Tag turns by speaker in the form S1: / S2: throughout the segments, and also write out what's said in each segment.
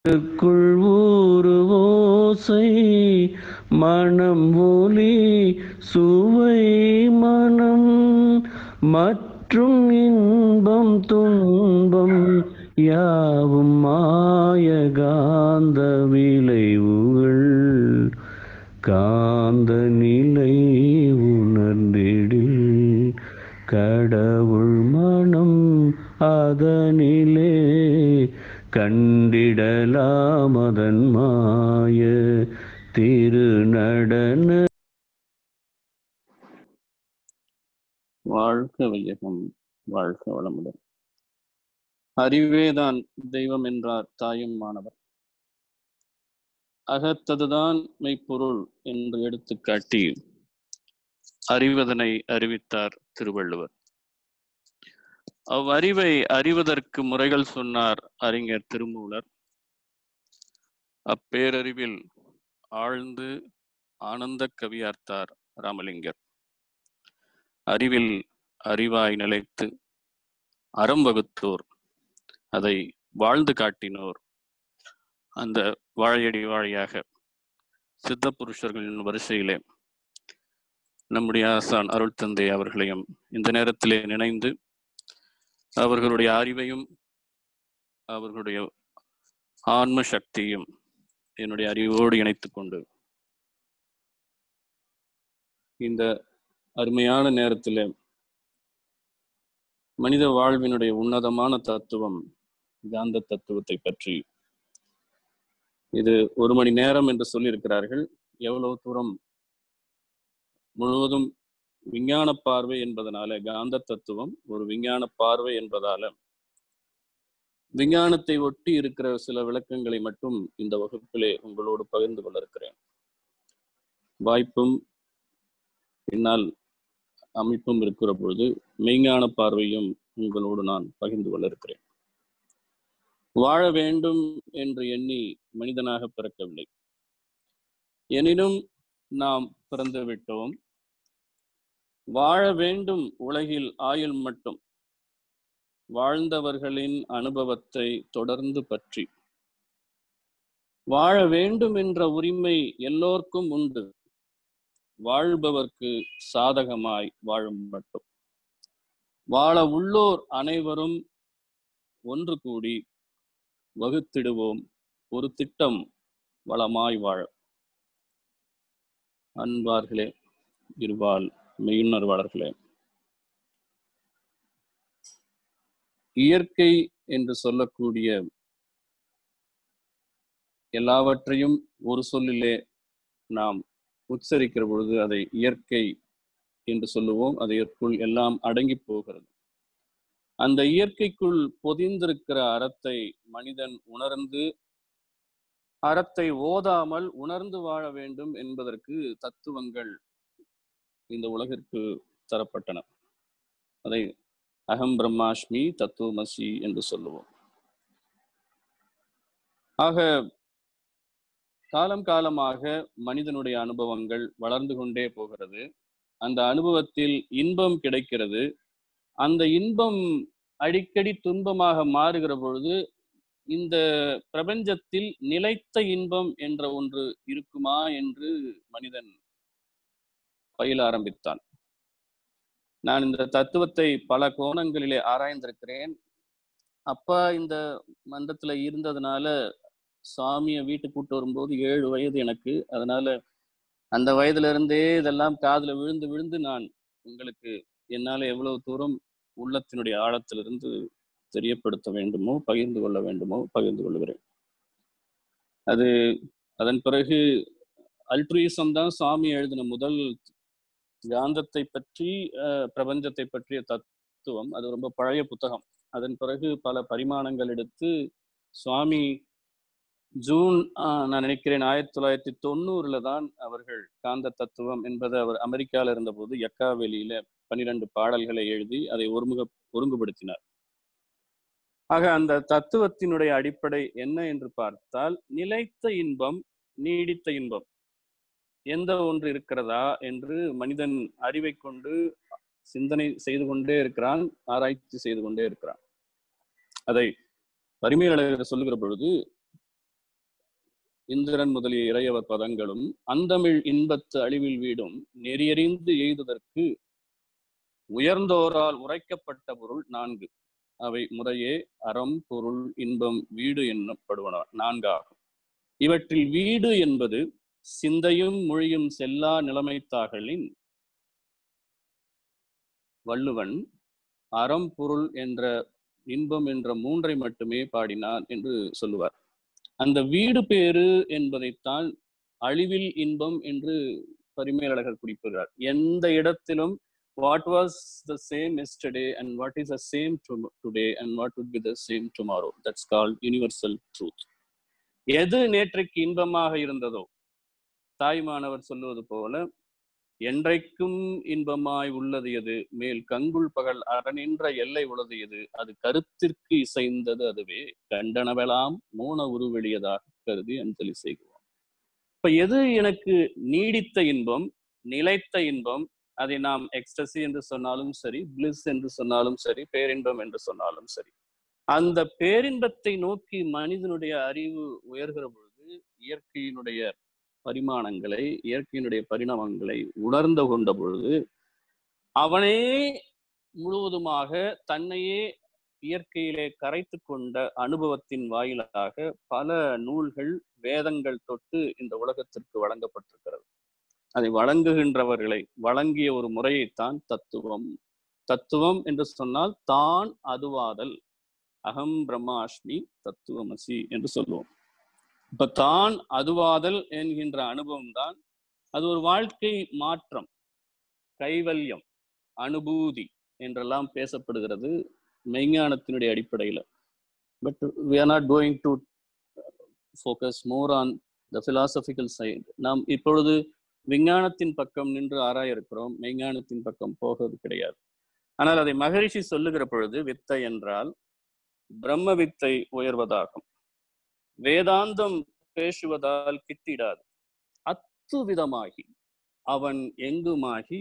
S1: க்குள் ஊறுவோசை மனம் ஒலி சுவை மனம் மற்றும் இன்பம் துன்பம் யாவும் மாய காந்த விளைவுகள் காந்த நிலை உணர்ந்திடில் கடவுள் மனம் அதனிலே கண்டிடலாம் அதன் மாய திருநடன
S2: வாழ்க வையகம் வாழ்க வளமுடன் அறிவேதான் தெய்வம் என்றார் தாயும் மாணவர் அகத்ததுதான் மெய்ப்பொருள் என்று எடுத்துக்காட்டி அறிவதனை அறிவித்தார் திருவள்ளுவர் அவ்வறிவை அறிவதற்கு முறைகள் சொன்னார் அறிஞர் திருமூலர் அப்பேரறிவில் ஆழ்ந்து ஆனந்த கவியார்த்தார் ராமலிங்கர் அறிவில் அறிவாய் நிலைத்து அறம் வகுத்தோர் அதை வாழ்ந்து காட்டினோர் அந்த வாழையடி வாழையாக சித்த புருஷர்களின் வரிசையிலே நம்முடைய ஆசான் அருள் தந்தை அவர்களையும் இந்த நேரத்திலே நினைந்து அவர்களுடைய அறிவையும் அவர்களுடைய ஆன்ம சக்தியும் என்னுடைய அறிவோடு இணைத்து கொண்டு இந்த அருமையான நேரத்தில் மனித வாழ்வினுடைய உன்னதமான தத்துவம் காந்த தத்துவத்தை பற்றி இது ஒரு மணி நேரம் என்று சொல்லியிருக்கிறார்கள் எவ்வளவு தூரம் முழுவதும் விஞ்ஞான பார்வை என்பதனால காந்த தத்துவம் ஒரு விஞ்ஞான பார்வை என்பதால விஞ்ஞானத்தை ஒட்டி இருக்கிற சில விளக்கங்களை மட்டும் இந்த வகுப்பிலே உங்களோடு பகிர்ந்து கொள்ள இருக்கிறேன் வாய்ப்பும் பின்னால் அமைப்பும் இருக்கிற பொழுது மெய்ஞான பார்வையும் உங்களோடு நான் பகிர்ந்து கொள்ள இருக்கிறேன் வாழ வேண்டும் என்று எண்ணி மனிதனாக பிறக்கவில்லை எனினும் நாம் பிறந்து விட்டோம் வாழ வேண்டும் உலகில் ஆயுள் மட்டும் வாழ்ந்தவர்களின் அனுபவத்தை தொடர்ந்து பற்றி வாழ வேண்டும் என்ற உரிமை எல்லோருக்கும் உண்டு வாழ்பவர்க்கு சாதகமாய் வாழும் மட்டும் வாழ உள்ளோர் அனைவரும் ஒன்று கூடி வகுத்திடுவோம் ஒரு திட்டம் வளமாய் வாழ அன்பார்களே இருவாள் மெய்யுணர்வாளர்களே இயற்கை என்று சொல்லக்கூடிய எல்லாவற்றையும் ஒரு சொல்லிலே நாம் உச்சரிக்கிற பொழுது அதை இயற்கை என்று சொல்லுவோம் அதற்குள் எல்லாம் அடங்கி போகிறது அந்த இயற்கைக்குள் பொதிந்திருக்கிற அறத்தை மனிதன் உணர்ந்து அறத்தை ஓதாமல் உணர்ந்து வாழ வேண்டும் என்பதற்கு தத்துவங்கள் இந்த உலகிற்கு தரப்பட்டன அதை அகம் பிரம்மாஷ்மி தத்துவமசி என்று சொல்லுவோம் ஆக காலம் காலமாக மனிதனுடைய அனுபவங்கள் வளர்ந்து கொண்டே போகிறது அந்த அனுபவத்தில் இன்பம் கிடைக்கிறது அந்த இன்பம் அடிக்கடி துன்பமாக மாறுகிற பொழுது இந்த பிரபஞ்சத்தில் நிலைத்த இன்பம் என்ற ஒன்று இருக்குமா என்று மனிதன் பயில ஆரம்பித்தான் நான் இந்த தத்துவத்தை பல கோணங்களிலே ஆராய்ந்திருக்கிறேன் அப்பா இந்த மன்றத்துல இருந்ததுனால சுவாமியை வீட்டுக்கு கூட்டு வரும்போது ஏழு வயது எனக்கு அதனால அந்த வயதுல இருந்தே இதெல்லாம் காதுல விழுந்து விழுந்து நான் உங்களுக்கு என்னால எவ்வளவு தூரம் உள்ளத்தினுடைய ஆழத்திலிருந்து தெரியப்படுத்த வேண்டுமோ பகிர்ந்து கொள்ள வேண்டுமோ பகிர்ந்து கொள்கிறேன் அது அதன் பிறகு அல்ட்ரூயிசம் தான் சுவாமி எழுதின முதல் காந்தத்தை பற்றி பிரபஞ்சத்தை பற்றிய தத்துவம் அது ரொம்ப பழைய புத்தகம் அதன் பிறகு பல பரிமாணங்கள் எடுத்து சுவாமி ஜூன் நான் நினைக்கிறேன் ஆயிரத்தி தொள்ளாயிரத்தி தொண்ணூறுல தான் அவர்கள் காந்த தத்துவம் என்பதை அவர் அமெரிக்காவில் இருந்தபோது எக்காவெளியில பன்னிரண்டு பாடல்களை எழுதி அதை ஒருமுக ஒருங்குபடுத்தினார் ஆக அந்த தத்துவத்தினுடைய அடிப்படை என்ன என்று பார்த்தால் நிலைத்த இன்பம் நீடித்த இன்பம் எந்த ஒன்று இருக்கிறதா என்று மனிதன் அறிவை கொண்டு சிந்தனை செய்து கொண்டே இருக்கிறான் ஆராய்ச்சி செய்து கொண்டே இருக்கிறான் அதை பரிமையாளர் சொல்லுகிற பொழுது இந்திரன் முதலிய இறையவர் பதங்களும் அந்தமிழ் இன்பத்து அழிவில் வீடும் நெறியறிந்து எய்துதற்கு உயர்ந்தோரால் உரைக்கப்பட்ட பொருள் நான்கு அவை முறையே அறம் பொருள் இன்பம் வீடு என்னப்படுவன நான்காகும் இவற்றில் வீடு என்பது சிந்தையும் மொழியும் செல்லா நிலைமைத்தாகலின் வள்ளுவன் அறம் பொருள் என்ற இன்பம் என்ற மூன்றை மட்டுமே பாடினான் என்று சொல்லுவார் அந்த வீடு பேரு என்பதைத்தான் அழிவில் இன்பம் என்று பரிமேலழகர் குறிப்பிடுகிறார் எந்த இடத்திலும் what was the same yesterday and what is the same today and what would be the same tomorrow that's called universal truth எது நேற்றைக்கு இன்பமாக இருந்ததோ தாய்மானவர் சொல்லுவது போல என்றைக்கும் இன்பமாய் உள்ளது எது மேல் கங்குள் பகல் அரணின்ற எல்லை உள்ளது எது அது கருத்திற்கு இசைந்தது அதுவே கண்டனவெல்லாம் மோன உருவெளியதாக கருதி அஞ்சலி செய்கிறோம் இப்ப எது எனக்கு நீடித்த இன்பம் நிலைத்த இன்பம் அதை நாம் எக்ஸ்டசி என்று சொன்னாலும் சரி பிளிஸ் என்று சொன்னாலும் சரி பேரின்பம் என்று சொன்னாலும் சரி அந்த பேரின்பத்தை நோக்கி மனிதனுடைய அறிவு உயர்கிற பொழுது இயற்கையினுடைய பரிமாணங்களை இயற்கையினுடைய பரிணாமங்களை உணர்ந்து கொண்ட பொழுது அவனே முழுவதுமாக தன்னையே இயற்கையிலே கரைத்து கொண்ட அனுபவத்தின் வாயிலாக பல நூல்கள் வேதங்கள் தொட்டு இந்த உலகத்திற்கு வழங்கப்பட்டிருக்கிறது அதை வழங்குகின்றவர்களை வழங்கிய ஒரு முறையைத்தான் தத்துவம் தத்துவம் என்று சொன்னால் தான் அதுவாதல் அகம் பிரம்மாஷ்மி தத்துவமசி என்று சொல்லுவோம் இப்ப தான் அதுவாதல் என்கின்ற அனுபவம் தான் அது ஒரு வாழ்க்கை மாற்றம் கைவல்யம் அனுபூதி என்றெல்லாம் பேசப்படுகிறது மெய்ஞானத்தினுடைய அடிப்படையில் but we are not going to focus more on the philosophical side நாம் இப்பொழுது விஞ்ஞானத்தின் பக்கம் நின்று ஆராய இருக்கிறோம் மெய்ஞானத்தின் பக்கம் போகிறது கிடையாது ஆனால் அதை மகரிஷி சொல்லுகிற பொழுது வித்தை என்றால் பிரம்ம வித்தை உயர்வதாகும் வேதாந்தம் பேசுவதால் கிட்டிடாது அத்துவிதமாகி அவன் எங்குமாகி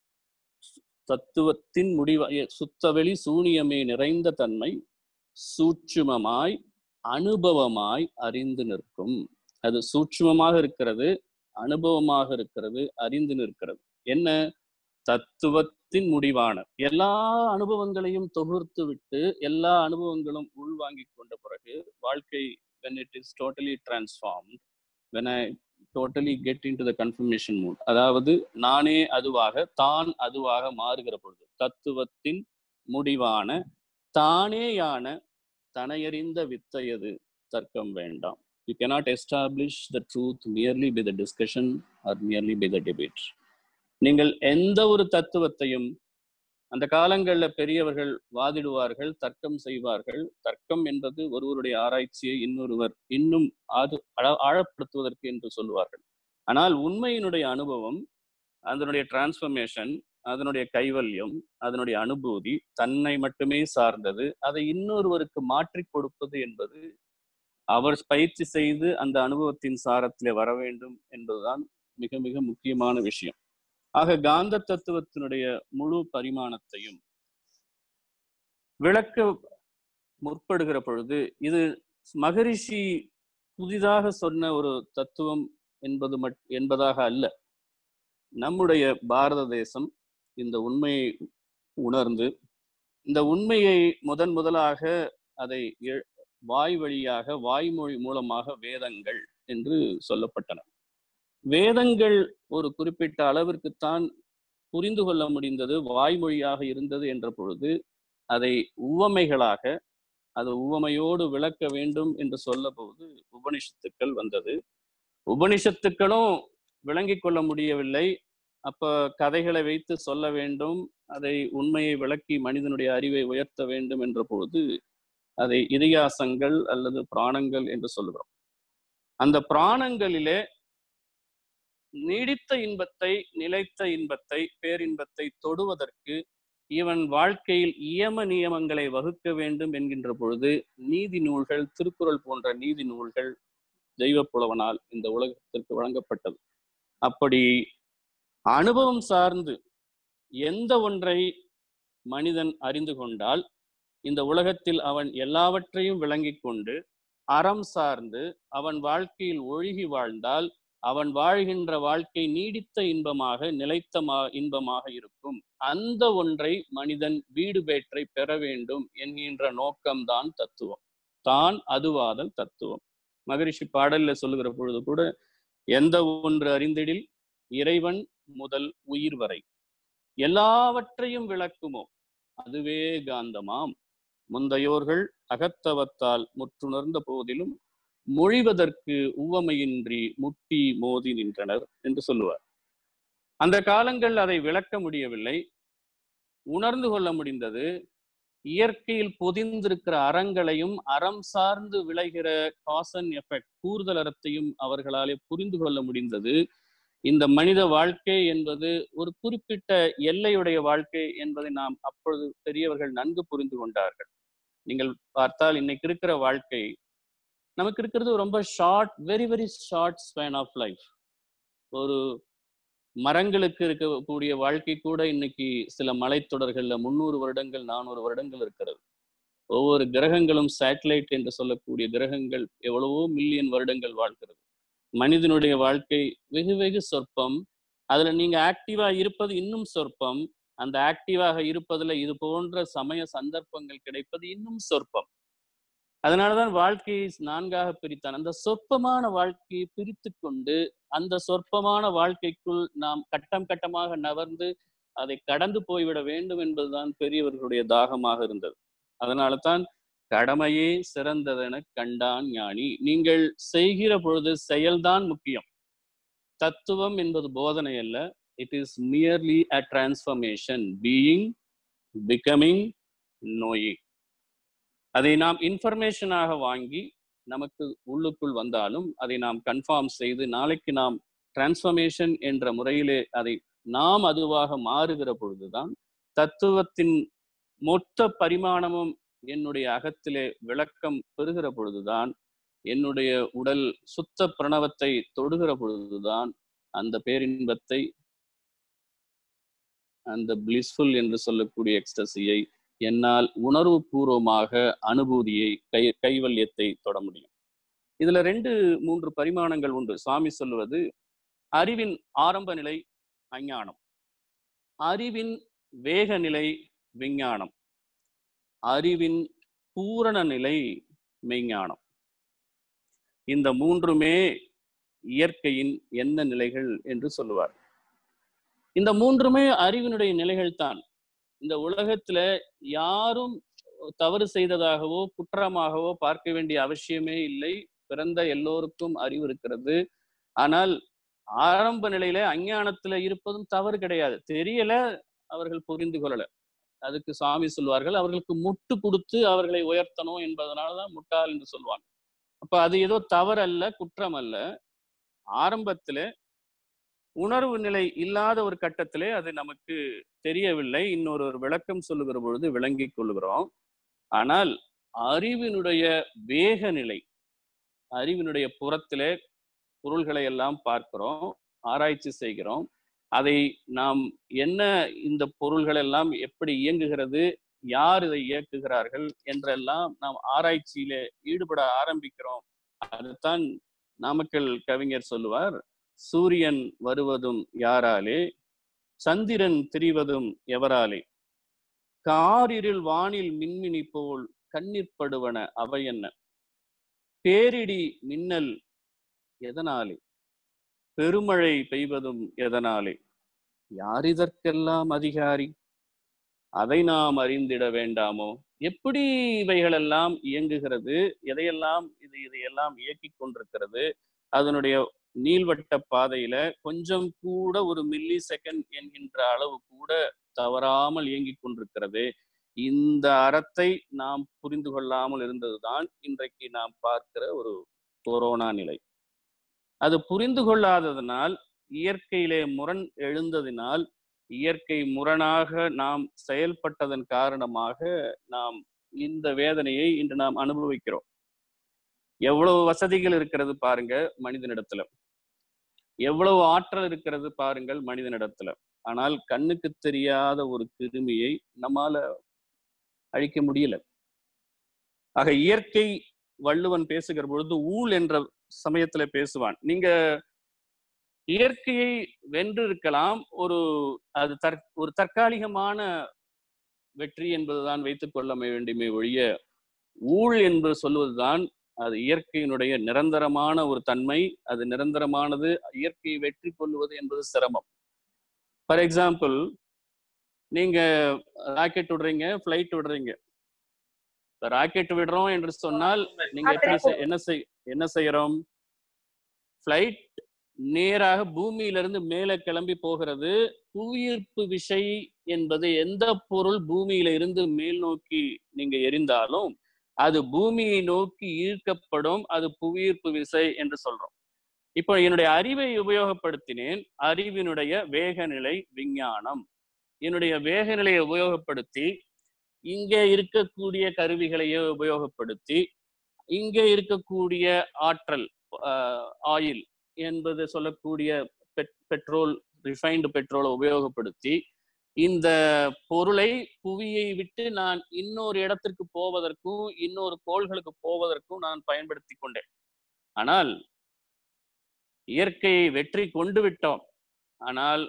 S2: தத்துவத்தின் முடிவ சுத்தவெளி சூனியமே நிறைந்த தன்மை சூட்சுமமாய் அனுபவமாய் அறிந்து நிற்கும் அது சூட்சுமமாக இருக்கிறது அனுபவமாக இருக்கிறது அறிந்து நிற்கிறது என்ன தத்துவத்தின் முடிவான எல்லா அனுபவங்களையும் தொகுத்து விட்டு எல்லா அனுபவங்களும் உள்வாங்கிக் கொண்ட பிறகு வாழ்க்கை when it is totally transformed when i totally get into the confirmation mood அதாவது நானே அதுவாக தான் அதுவாக மாறுகிற பொழுது தத்துவத்தின் முடிவான தானேயான தனையறிந்த வித்தையது தர்க்கம் வேண்டாம் you cannot establish the truth merely by the discussion or merely by the debate நீங்கள் எந்த ஒரு தத்துவத்தையும் அந்த காலங்களில் பெரியவர்கள் வாதிடுவார்கள் தர்க்கம் செய்வார்கள் தர்க்கம் என்பது ஒருவருடைய ஆராய்ச்சியை இன்னொருவர் இன்னும் ஆது ஆழ- ஆழப்படுத்துவதற்கு என்று சொல்லுவார்கள் ஆனால் உண்மையினுடைய அனுபவம் அதனுடைய டிரான்ஸ்ஃபர்மேஷன் அதனுடைய கைவல்யம் அதனுடைய அனுபூதி தன்னை மட்டுமே சார்ந்தது அதை இன்னொருவருக்கு மாற்றிக் கொடுப்பது என்பது அவர் பயிற்சி செய்து அந்த அனுபவத்தின் சாரத்திலே வர வேண்டும் என்பதுதான் மிக மிக முக்கியமான விஷயம் ஆக காந்த தத்துவத்தினுடைய முழு பரிமாணத்தையும் விளக்க முற்படுகிற பொழுது இது மகரிஷி புதிதாக சொன்ன ஒரு தத்துவம் என்பது மட் என்பதாக அல்ல நம்முடைய பாரத தேசம் இந்த உண்மையை உணர்ந்து இந்த உண்மையை முதன் முதலாக அதை எ- வாய் வழியாக வாய்மொழி மூலமாக வேதங்கள் என்று சொல்லப்பட்டன வேதங்கள் ஒரு குறிப்பிட்ட அளவிற்குத்தான் புரிந்து கொள்ள முடிந்தது வாய்மொழியாக இருந்தது என்ற பொழுது அதை உவமைகளாக அது உவமையோடு விளக்க வேண்டும் என்று சொல்ல போது உபனிஷத்துக்கள் வந்தது உபனிஷத்துக்களும் விளங்கிக் கொள்ள முடியவில்லை அப்ப கதைகளை வைத்து சொல்ல வேண்டும் அதை உண்மையை விளக்கி மனிதனுடைய அறிவை உயர்த்த வேண்டும் என்ற பொழுது அதை இதிகாசங்கள் அல்லது பிராணங்கள் என்று சொல்லுகிறோம் அந்த பிராணங்களிலே நீடித்த இன்பத்தை நிலைத்த இன்பத்தை பேரின்பத்தை தொடுவதற்கு இவன் வாழ்க்கையில் இயம நியமங்களை வகுக்க வேண்டும் என்கின்ற பொழுது நீதி நூல்கள் திருக்குறள் போன்ற நீதி நூல்கள் தெய்வப்புலவனால் இந்த உலகத்திற்கு வழங்கப்பட்டது அப்படி அனுபவம் சார்ந்து எந்த ஒன்றை மனிதன் அறிந்து கொண்டால் இந்த உலகத்தில் அவன் எல்லாவற்றையும் விளங்கிக் கொண்டு அறம் சார்ந்து அவன் வாழ்க்கையில் ஒழுகி வாழ்ந்தால் அவன் வாழ்கின்ற வாழ்க்கை நீடித்த இன்பமாக நிலைத்த மா- இன்பமாக இருக்கும் அந்த ஒன்றை மனிதன் வீடு பேற்றை பெற வேண்டும் என்கின்ற நோக்கம்தான் தத்துவம் தான் அதுவாதல் தத்துவம் மகரிஷி பாடல்ல சொல்லுகிற பொழுது கூட எந்த ஒன்று அறிந்திடில் இறைவன் முதல் உயிர் வரை எல்லாவற்றையும் விளக்குமோ அதுவே காந்தமாம் முந்தையோர்கள் அகத்தவத்தால் முற்றுணர்ந்த போதிலும் மொழிவதற்கு உவமையின்றி முட்டி மோதி நின்றனர் என்று சொல்லுவார் அந்த காலங்கள் அதை விளக்க முடியவில்லை உணர்ந்து கொள்ள முடிந்தது இயற்கையில் பொதிந்திருக்கிற அறங்களையும் அறம் சார்ந்து விளைகிற காசன் எஃபெக்ட் கூறுதல் அறத்தையும் அவர்களாலே புரிந்து கொள்ள முடிந்தது இந்த மனித வாழ்க்கை என்பது ஒரு குறிப்பிட்ட எல்லையுடைய வாழ்க்கை என்பதை நாம் அப்பொழுது பெரியவர்கள் நன்கு புரிந்து கொண்டார்கள் நீங்கள் பார்த்தால் இன்னைக்கு இருக்கிற வாழ்க்கை நமக்கு இருக்கிறது ரொம்ப short very very short span of life ஒரு மரங்களுக்கு இருக்கக்கூடிய வாழ்க்கை கூட இன்னைக்கு சில மலைத்தொடர்கள்ல முந்நூறு வருடங்கள் நானூறு வருடங்கள் இருக்கிறது ஒவ்வொரு கிரகங்களும் சேட்டலைட் என்று சொல்லக்கூடிய கிரகங்கள் எவ்வளவோ மில்லியன் வருடங்கள் வாழ்கிறது மனிதனுடைய வாழ்க்கை வெகு வெகு சொற்பம் அதுல நீங்க ஆக்டிவா இருப்பது இன்னும் சொற்பம் அந்த ஆக்டிவாக இருப்பதுல இது போன்ற சமய சந்தர்ப்பங்கள் கிடைப்பது இன்னும் சொற்பம் அதனாலதான் வாழ்க்கையை நான்காக பிரித்தான் அந்த சொற்பமான வாழ்க்கையை பிரித்து கொண்டு அந்த சொற்பமான வாழ்க்கைக்குள் நாம் கட்டம் கட்டமாக நகர்ந்து அதை கடந்து போய்விட வேண்டும் என்பதுதான் பெரியவர்களுடைய தாகமாக இருந்தது அதனால தான் கடமையே சிறந்ததென கண்டான் ஞானி நீங்கள் செய்கிற பொழுது செயல்தான் முக்கியம் தத்துவம் என்பது போதனை அல்ல it is merely a transformation being becoming knowing அதை நாம் இன்ஃபர்மேஷனாக வாங்கி நமக்கு உள்ளுக்குள் வந்தாலும் அதை நாம் கன்ஃபார்ம் செய்து நாளைக்கு நாம் டிரான்ஸ்ஃபர்மேஷன் என்ற முறையிலே அதை நாம் அதுவாக மாறுகிற பொழுதுதான் தத்துவத்தின் மொத்த பரிமாணமும் என்னுடைய அகத்திலே விளக்கம் பெறுகிற பொழுதுதான் என்னுடைய உடல் சுத்த பிரணவத்தை தொடுகிற பொழுதுதான் அந்த பேரின்பத்தை அந்த பிளிஸ்ஃபுல் என்று சொல்லக்கூடிய எக்ஸ்டசியை என்னால் உணர்வு பூர்வமாக அனுபூதியை கை கைவல்யத்தை தொட முடியும் இதுல ரெண்டு மூன்று பரிமாணங்கள் உண்டு சுவாமி சொல்லுவது அறிவின் ஆரம்ப நிலை அஞ்ஞானம் அறிவின் வேக நிலை விஞ்ஞானம் அறிவின் பூரண நிலை மெய்ஞானம் இந்த மூன்றுமே இயற்கையின் என்ன நிலைகள் என்று சொல்லுவார் இந்த மூன்றுமே அறிவினுடைய நிலைகள் தான் இந்த உலகத்துல யாரும் தவறு செய்ததாகவோ குற்றமாகவோ பார்க்க வேண்டிய அவசியமே இல்லை பிறந்த எல்லோருக்கும் அறிவு இருக்கிறது ஆனால் ஆரம்ப நிலையில அஞ்ஞானத்துல இருப்பதும் தவறு கிடையாது தெரியல அவர்கள் புரிந்து கொள்ளல அதுக்கு சுவாமி சொல்வார்கள் அவர்களுக்கு முட்டு கொடுத்து அவர்களை உயர்த்தணும் என்பதனாலதான் முட்டாள் என்று சொல்லுவாங்க அப்ப அது ஏதோ தவறல்ல குற்றம் அல்ல ஆரம்பத்துல உணர்வு நிலை இல்லாத ஒரு கட்டத்திலே அது நமக்கு தெரியவில்லை இன்னொரு ஒரு விளக்கம் சொல்லுகிற பொழுது விளங்கிக் கொள்கிறோம் ஆனால் அறிவினுடைய வேக நிலை அறிவினுடைய புறத்திலே பொருள்களை எல்லாம் பார்க்கிறோம் ஆராய்ச்சி செய்கிறோம் அதை நாம் என்ன இந்த பொருள்கள் எல்லாம் எப்படி இயங்குகிறது யார் இதை இயக்குகிறார்கள் என்றெல்லாம் நாம் ஆராய்ச்சியில ஈடுபட ஆரம்பிக்கிறோம் அதுதான் நாமக்கல் கவிஞர் சொல்லுவார் சூரியன் வருவதும் யாராலே சந்திரன் திரிவதும் எவராலே காரிருள் வானில் மின்மினி போல் கண்ணிற்படுவன அவை என்ன பேரிடி மின்னல் எதனாலே பெருமழை பெய்வதும் எதனாலே யார் இதற்கெல்லாம் அதிகாரி அதை நாம் அறிந்திட வேண்டாமோ எப்படி இவைகளெல்லாம் இயங்குகிறது எதையெல்லாம் இது இதையெல்லாம் இயக்கிக் கொண்டிருக்கிறது அதனுடைய நீள்வட்ட பாதையில கொஞ்சம் கூட ஒரு மில்லி செகண்ட் என்கின்ற அளவு கூட தவறாமல் இயங்கிக் கொண்டிருக்கிறது இந்த அறத்தை நாம் புரிந்து கொள்ளாமல் இருந்ததுதான் இன்றைக்கு நாம் பார்க்கிற ஒரு கொரோனா நிலை அது புரிந்து கொள்ளாததனால் இயற்கையிலே முரண் எழுந்ததினால் இயற்கை முரணாக நாம் செயல்பட்டதன் காரணமாக நாம் இந்த வேதனையை இன்று நாம் அனுபவிக்கிறோம் எவ்வளவு வசதிகள் இருக்கிறது பாருங்க மனிதனிடத்துல எவ்வளவு ஆற்றல் இருக்கிறது பாருங்கள் மனிதனிடத்துல ஆனால் கண்ணுக்கு தெரியாத ஒரு கிருமியை நம்மால அழிக்க முடியல ஆக இயற்கை வள்ளுவன் பேசுகிற பொழுது ஊழ் என்ற சமயத்துல பேசுவான் நீங்க இயற்கையை வென்று இருக்கலாம் ஒரு அது தற் ஒரு தற்காலிகமான வெற்றி என்பதுதான் வைத்துக் கொள்ள வேண்டுமே ஒழிய ஊழ் என்று சொல்வதுதான் அது இயற்கையினுடைய நிரந்தரமான ஒரு தன்மை அது நிரந்தரமானது இயற்கையை வெற்றி கொள்வது என்பது சிரமம் ஃபார் எக்ஸாம்பிள் நீங்க ராக்கெட் விடுறீங்க ஃபிளைட் விடுறீங்க ராக்கெட் விடுறோம் என்று சொன்னால் நீங்க எப்படி செய்- என்ன செய் என்ன செய்யறோம் ஃபிளைட் நேராக பூமியிலிருந்து மேலே கிளம்பி போகிறது புவியீர்ப்பு விசை என்பது எந்த பொருள் பூமியில இருந்து மேல் நோக்கி நீங்க எரிந்தாலும் அது பூமியை நோக்கி ஈர்க்கப்படும் அது புவியீர்ப்பு விசை என்று சொல்றோம் இப்போ என்னுடைய அறிவை உபயோகப்படுத்தினேன் அறிவினுடைய வேகநிலை விஞ்ஞானம் என்னுடைய வேகநிலையை உபயோகப்படுத்தி இங்கே இருக்கக்கூடிய கருவிகளையே உபயோகப்படுத்தி இங்கே இருக்கக்கூடிய ஆற்றல் ஆயில் என்பது சொல்லக்கூடிய பெட்- பெட்ரோல் ரிஃபைன்டு பெட்ரோலை உபயோகப்படுத்தி இந்த பொருளை புவியை விட்டு நான் இன்னொரு இடத்திற்கு போவதற்கும் இன்னொரு கோள்களுக்கு போவதற்கும் நான் பயன்படுத்தி கொண்டேன் ஆனால் இயற்கையை வெற்றி கொண்டு விட்டோம் ஆனால்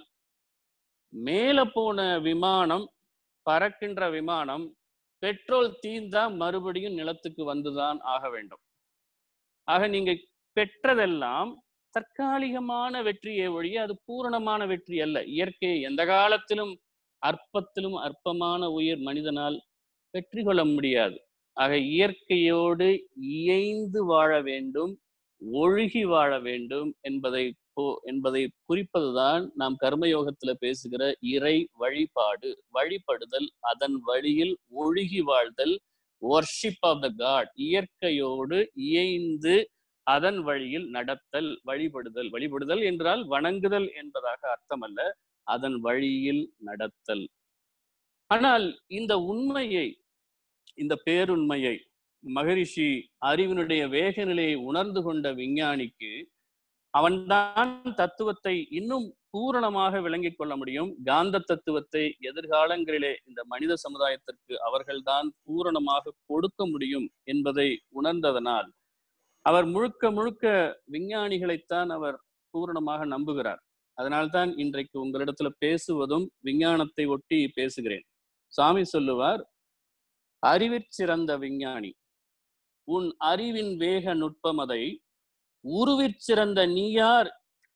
S2: மேல போன விமானம் பறக்கின்ற விமானம் பெட்ரோல் தீந்தா மறுபடியும் நிலத்துக்கு வந்துதான் ஆக வேண்டும் ஆக நீங்க பெற்றதெல்லாம் தற்காலிகமான வெற்றியை ஒழிய அது பூரணமான வெற்றி அல்ல இயற்கையை எந்த காலத்திலும் அற்பத்திலும் அற்பமான உயிர் மனிதனால் வெற்றி கொள்ள முடியாது ஆக இயற்கையோடு இயைந்து வாழ வேண்டும் ஒழுகி வாழ வேண்டும் என்பதை போ- என்பதை குறிப்பதுதான் நாம் கர்மயோகத்துல பேசுகிற இறை வழிபாடு வழிபடுதல் அதன் வழியில் ஒழுகி வாழ்தல் ஒர்ஷிப் ஆஃப் த காட் இயற்கையோடு இயைந்து அதன் வழியில் நடத்தல் வழிபடுதல் வழிபடுதல் என்றால் வணங்குதல் என்பதாக அர்த்தமல்ல அதன் வழியில் நடத்தல் ஆனால் இந்த உண்மையை இந்த பேருண்மையை மகரிஷி அறிவினுடைய வேக நிலையை உணர்ந்து கொண்ட விஞ்ஞானிக்கு அவன்தான் தத்துவத்தை இன்னும் பூரணமாக விளங்கிக் கொள்ள முடியும் காந்த தத்துவத்தை எதிர்காலங்களிலே இந்த மனித சமுதாயத்திற்கு அவர்கள்தான் பூரணமாக கொடுக்க முடியும் என்பதை உணர்ந்ததனால் அவர் முழுக்க முழுக்க விஞ்ஞானிகளைத்தான் அவர் பூரணமாக நம்புகிறார் அதனால்தான் இன்றைக்கு உங்களிடத்துல பேசுவதும் விஞ்ஞானத்தை ஒட்டி பேசுகிறேன் சாமி சொல்லுவார் அறிவிற் சிறந்த விஞ்ஞானி உன் அறிவின் வேக நுட்பமதை உருவிற் சிறந்த நீயார்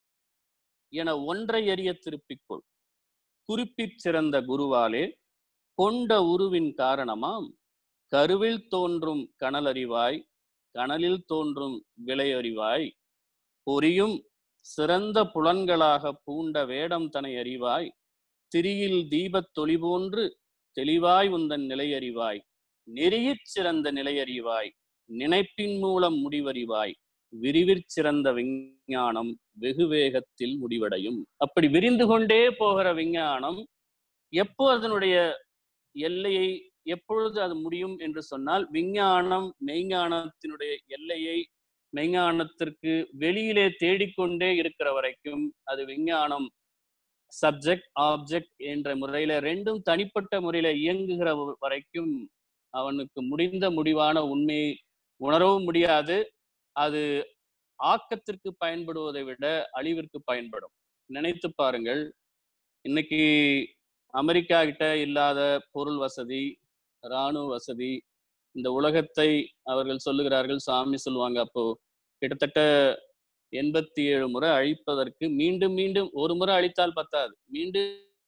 S2: என ஒன்றை எறிய திருப்பிக்கொள் குறிப்பிற் சிறந்த குருவாலே கொண்ட உருவின் காரணமாம் கருவில் தோன்றும் கனலறிவாய் கனலில் தோன்றும் விலையறிவாய் பொரியும் சிறந்த புலன்களாக பூண்ட வேடம் தனை அறிவாய் திரியில் தீபத் தொளி போன்று தெளிவாய் உந்தன் நிலையறிவாய் நெறியிற் சிறந்த நிலையறிவாய் நினைப்பின் மூலம் முடிவறிவாய் விரிவிற் சிறந்த விஞ்ஞானம் வெகு வேகத்தில் முடிவடையும் அப்படி விரிந்து கொண்டே போகிற விஞ்ஞானம் எப்போ அதனுடைய எல்லையை எப்பொழுது அது முடியும் என்று சொன்னால் விஞ்ஞானம் மெய்ஞானத்தினுடைய எல்லையை மெய்ஞானத்திற்கு வெளியிலே தேடிக்கொண்டே இருக்கிற வரைக்கும் அது விஞ்ஞானம் சப்ஜெக்ட் ஆப்ஜெக்ட் என்ற முறையில ரெண்டும் தனிப்பட்ட முறையில இயங்குகிற வரைக்கும் அவனுக்கு முடிந்த முடிவான உண்மையை உணரவும் முடியாது அது ஆக்கத்திற்கு பயன்படுவதை விட அழிவிற்கு பயன்படும் நினைத்து பாருங்கள் இன்னைக்கு அமெரிக்கா கிட்ட இல்லாத பொருள் வசதி இராணுவ வசதி இந்த உலகத்தை அவர்கள் சொல்லுகிறார்கள் சாமி சொல்லுவாங்க அப்போ கிட்டத்தட்ட எண்பத்தி ஏழு முறை அழிப்பதற்கு மீண்டும் மீண்டும் ஒரு முறை அழித்தால் பத்தாது மீண்டும்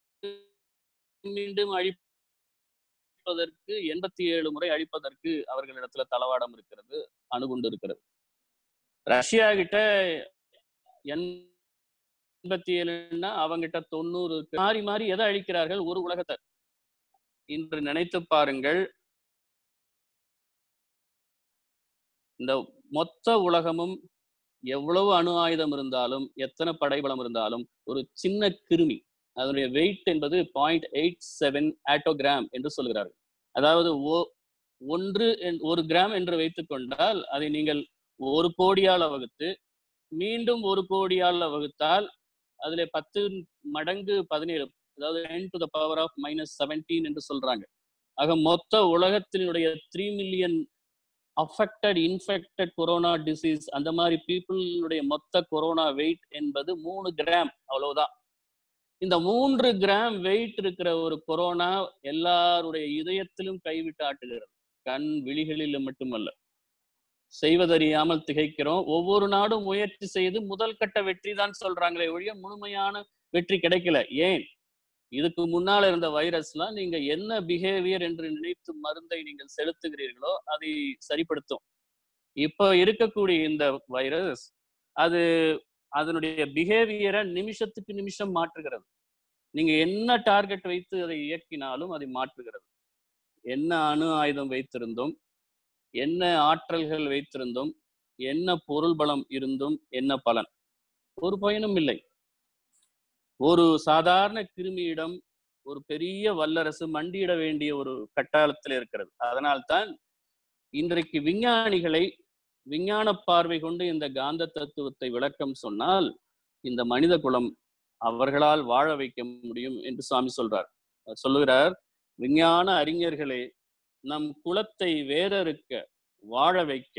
S2: மீண்டும் அழிப்பதற்கு எண்பத்தி ஏழு முறை அழிப்பதற்கு அவர்களிடத்துல தளவாடம் இருக்கிறது அணுகுண்டு இருக்கிறது ரஷ்யா கிட்ட எண்பத்தி ஏழுன்னா அவங்கிட்ட தொண்ணூறு இருக்கு. மாறி மாறி எதை அழிக்கிறார்கள் ஒரு உலகத்தை இன்று நினைத்து பாருங்கள் இந்த மொத்த உலகமும் எவ்வளவு அணு ஆயுதம் இருந்தாலும் எத்தனை படைபலம் இருந்தாலும் ஒரு சின்ன கிருமி அதனுடைய வெயிட் என்பது பாயிண்ட் எயிட் செவன் ஆட்டோகிராம் என்று சொல்கிறார்கள் அதாவது ஓ- ஒன்று என்- ஒரு கிராம் என்று வைத்துக் கொண்டால் அதை நீங்கள் ஒரு கோடியால் வகுத்து மீண்டும் ஒரு கோடியால் வகுத்தால் அதுல பத்து மடங்கு பதினேழு அதாவது ten to the power of minus seventeen என்று சொல்றாங்க ஆக மொத்த உலகத்தினுடைய three million affected infected corona disease அந்த மாதிரி பீப்புளுடைய மொத்த கொரோனா வெயிட் என்பது மூணு கிராம் அவ்வளவுதான் இந்த மூன்று கிராம் வெயிட் இருக்கிற ஒரு கொரோனா எல்லாருடைய இதயத்திலும் கைவிட்டு ஆட்டுகிறது கண் விழிகளில் மட்டுமல்ல செய்வதறியாமல் திகைக்கிறோம் ஒவ்வொரு நாடும் முயற்சி செய்து முதல் கட்ட வெற்றி தான் சொல்றாங்களே ஒழிய முழுமையான வெற்றி கிடைக்கல ஏன் இதுக்கு முன்னால இருந்த வைரஸ்லாம் நீங்க என்ன பிஹேவியர் என்று நினைத்து மருந்தை நீங்கள் செலுத்துகிறீர்களோ அதை சரிப்படுத்தும் இப்போ இருக்கக்கூடிய இந்த வைரஸ் அது அதனுடைய பிஹேவியரை நிமிஷத்துக்கு நிமிஷம் மாற்றுகிறது நீங்க என்ன டார்கெட் வைத்து அதை இயக்கினாலும் அதை மாற்றுகிறது என்ன அணு ஆயுதம் வைத்திருந்தோம் என்ன ஆற்றல்கள் வைத்திருந்தோம் என்ன பொருள் பலம் இருந்தும் என்ன பலன் ஒரு பயனும் இல்லை ஒரு சாதாரண கிருமியிடம் ஒரு பெரிய வல்லரசு மண்டியிட வேண்டிய ஒரு கட்டாளத்தில் இருக்கிறது அதனால்தான் இன்றைக்கு விஞ்ஞானிகளை விஞ்ஞான பார்வை கொண்டு இந்த காந்த தத்துவத்தை விளக்கம் சொன்னால் இந்த மனித குலம் அவர்களால் வாழ வைக்க முடியும் என்று சுவாமி சொல்றார் சொல்லுகிறார் விஞ்ஞான அறிஞர்களே நம் குலத்தை வேறறுக்க வாழ வைக்க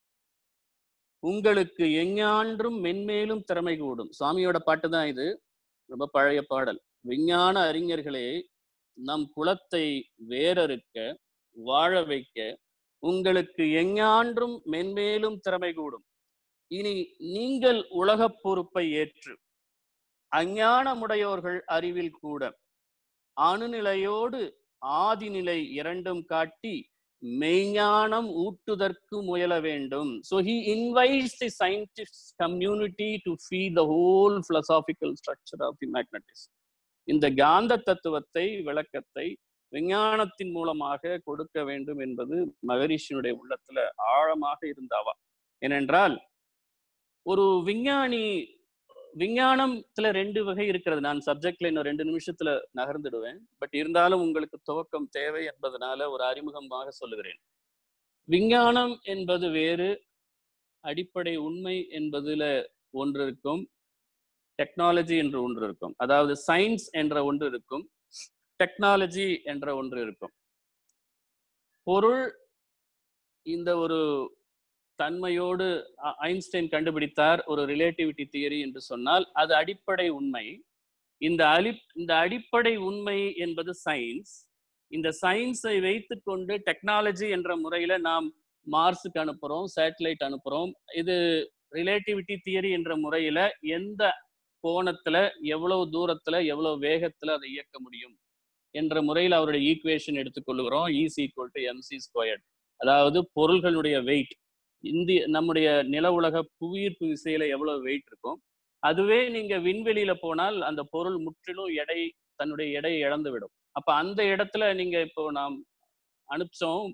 S2: உங்களுக்கு எஞ்ஞான்றும் மென்மேலும் திறமை கூடும் சுவாமியோட பாட்டு தான் இது ரொம்ப பழைய பாடல் விஞ்ஞான அறிஞர்களே நம் குலத்தை வேறறுக்க வாழ வைக்க உங்களுக்கு எஞ்ஞான்றும் மென்மேலும் திறமை கூடும் இனி நீங்கள் உலகப் பொறுப்பை ஏற்று அஞ்ஞானமுடையோர்கள் அறிவில் கூட அணுநிலையோடு ஆதிநிலை இரண்டும் காட்டி மெய்ஞானம் ஊட்டுதற்கு முயல வேண்டும் so he invites the scientist community to fee the whole philosophical structure of the magnetism இந்த காந்த தத்துவத்தை விளக்கத்தை விஞ்ஞானத்தின் மூலமாக கொடுக்க வேண்டும் என்பது மகரிஷியினுடைய உள்ளத்துல ஆழமாக இருந்தாவா ஏனென்றால் ஒரு விஞ்ஞானி விஞ்ஞானத்துல ரெண்டு வகை இருக்கிறது நான் சப்ஜெக்ட்ல இன்னும் ரெண்டு நிமிஷத்துல நகர்ந்துடுவேன் பட் இருந்தாலும் உங்களுக்கு துவக்கம் தேவை என்பதனால ஒரு அறிமுகமாக சொல்லுகிறேன் விஞ்ஞானம் என்பது வேறு அடிப்படை உண்மை என்பதுல ஒன்று இருக்கும் டெக்னாலஜி என்று ஒன்று இருக்கும் அதாவது சயின்ஸ் என்ற ஒன்று இருக்கும் டெக்னாலஜி என்ற ஒன்று இருக்கும் பொருள் இந்த ஒரு தன்மையோடு ஐன்ஸ்டைன் கண்டுபிடித்தார் ஒரு ரிலேட்டிவிட்டி தியரி என்று சொன்னால் அது அடிப்படை உண்மை இந்த அலி இந்த அடிப்படை உண்மை என்பது சயின்ஸ் இந்த சயின்ஸை வைத்துக்கொண்டு டெக்னாலஜி என்ற முறையில நாம் மார்ஸுக்கு அனுப்புறோம் சேட்டலைட் அனுப்புறோம் இது ரிலேட்டிவிட்டி தியரி என்ற முறையில எந்த கோணத்துல எவ்வளவு தூரத்துல எவ்வளவு வேகத்துல அதை இயக்க முடியும் என்ற முறையில் அவருடைய ஈக்குவேஷன் எடுத்துக்கொள்கிறோம் is equal to mc squared அதாவது பொருள்களுடைய வெயிட் இந்திய நம்முடைய நில உலக புவியீர்ப்பு விசையில எவ்வளவு வெயிட் இருக்கும் அதுவே நீங்க விண்வெளியில போனால் அந்த பொருள் முற்றிலும் எடை தன்னுடைய எடையை இழந்து விடும் அப்ப அந்த இடத்துல நீங்க இப்போ நாம் அனுப்பிச்சோம்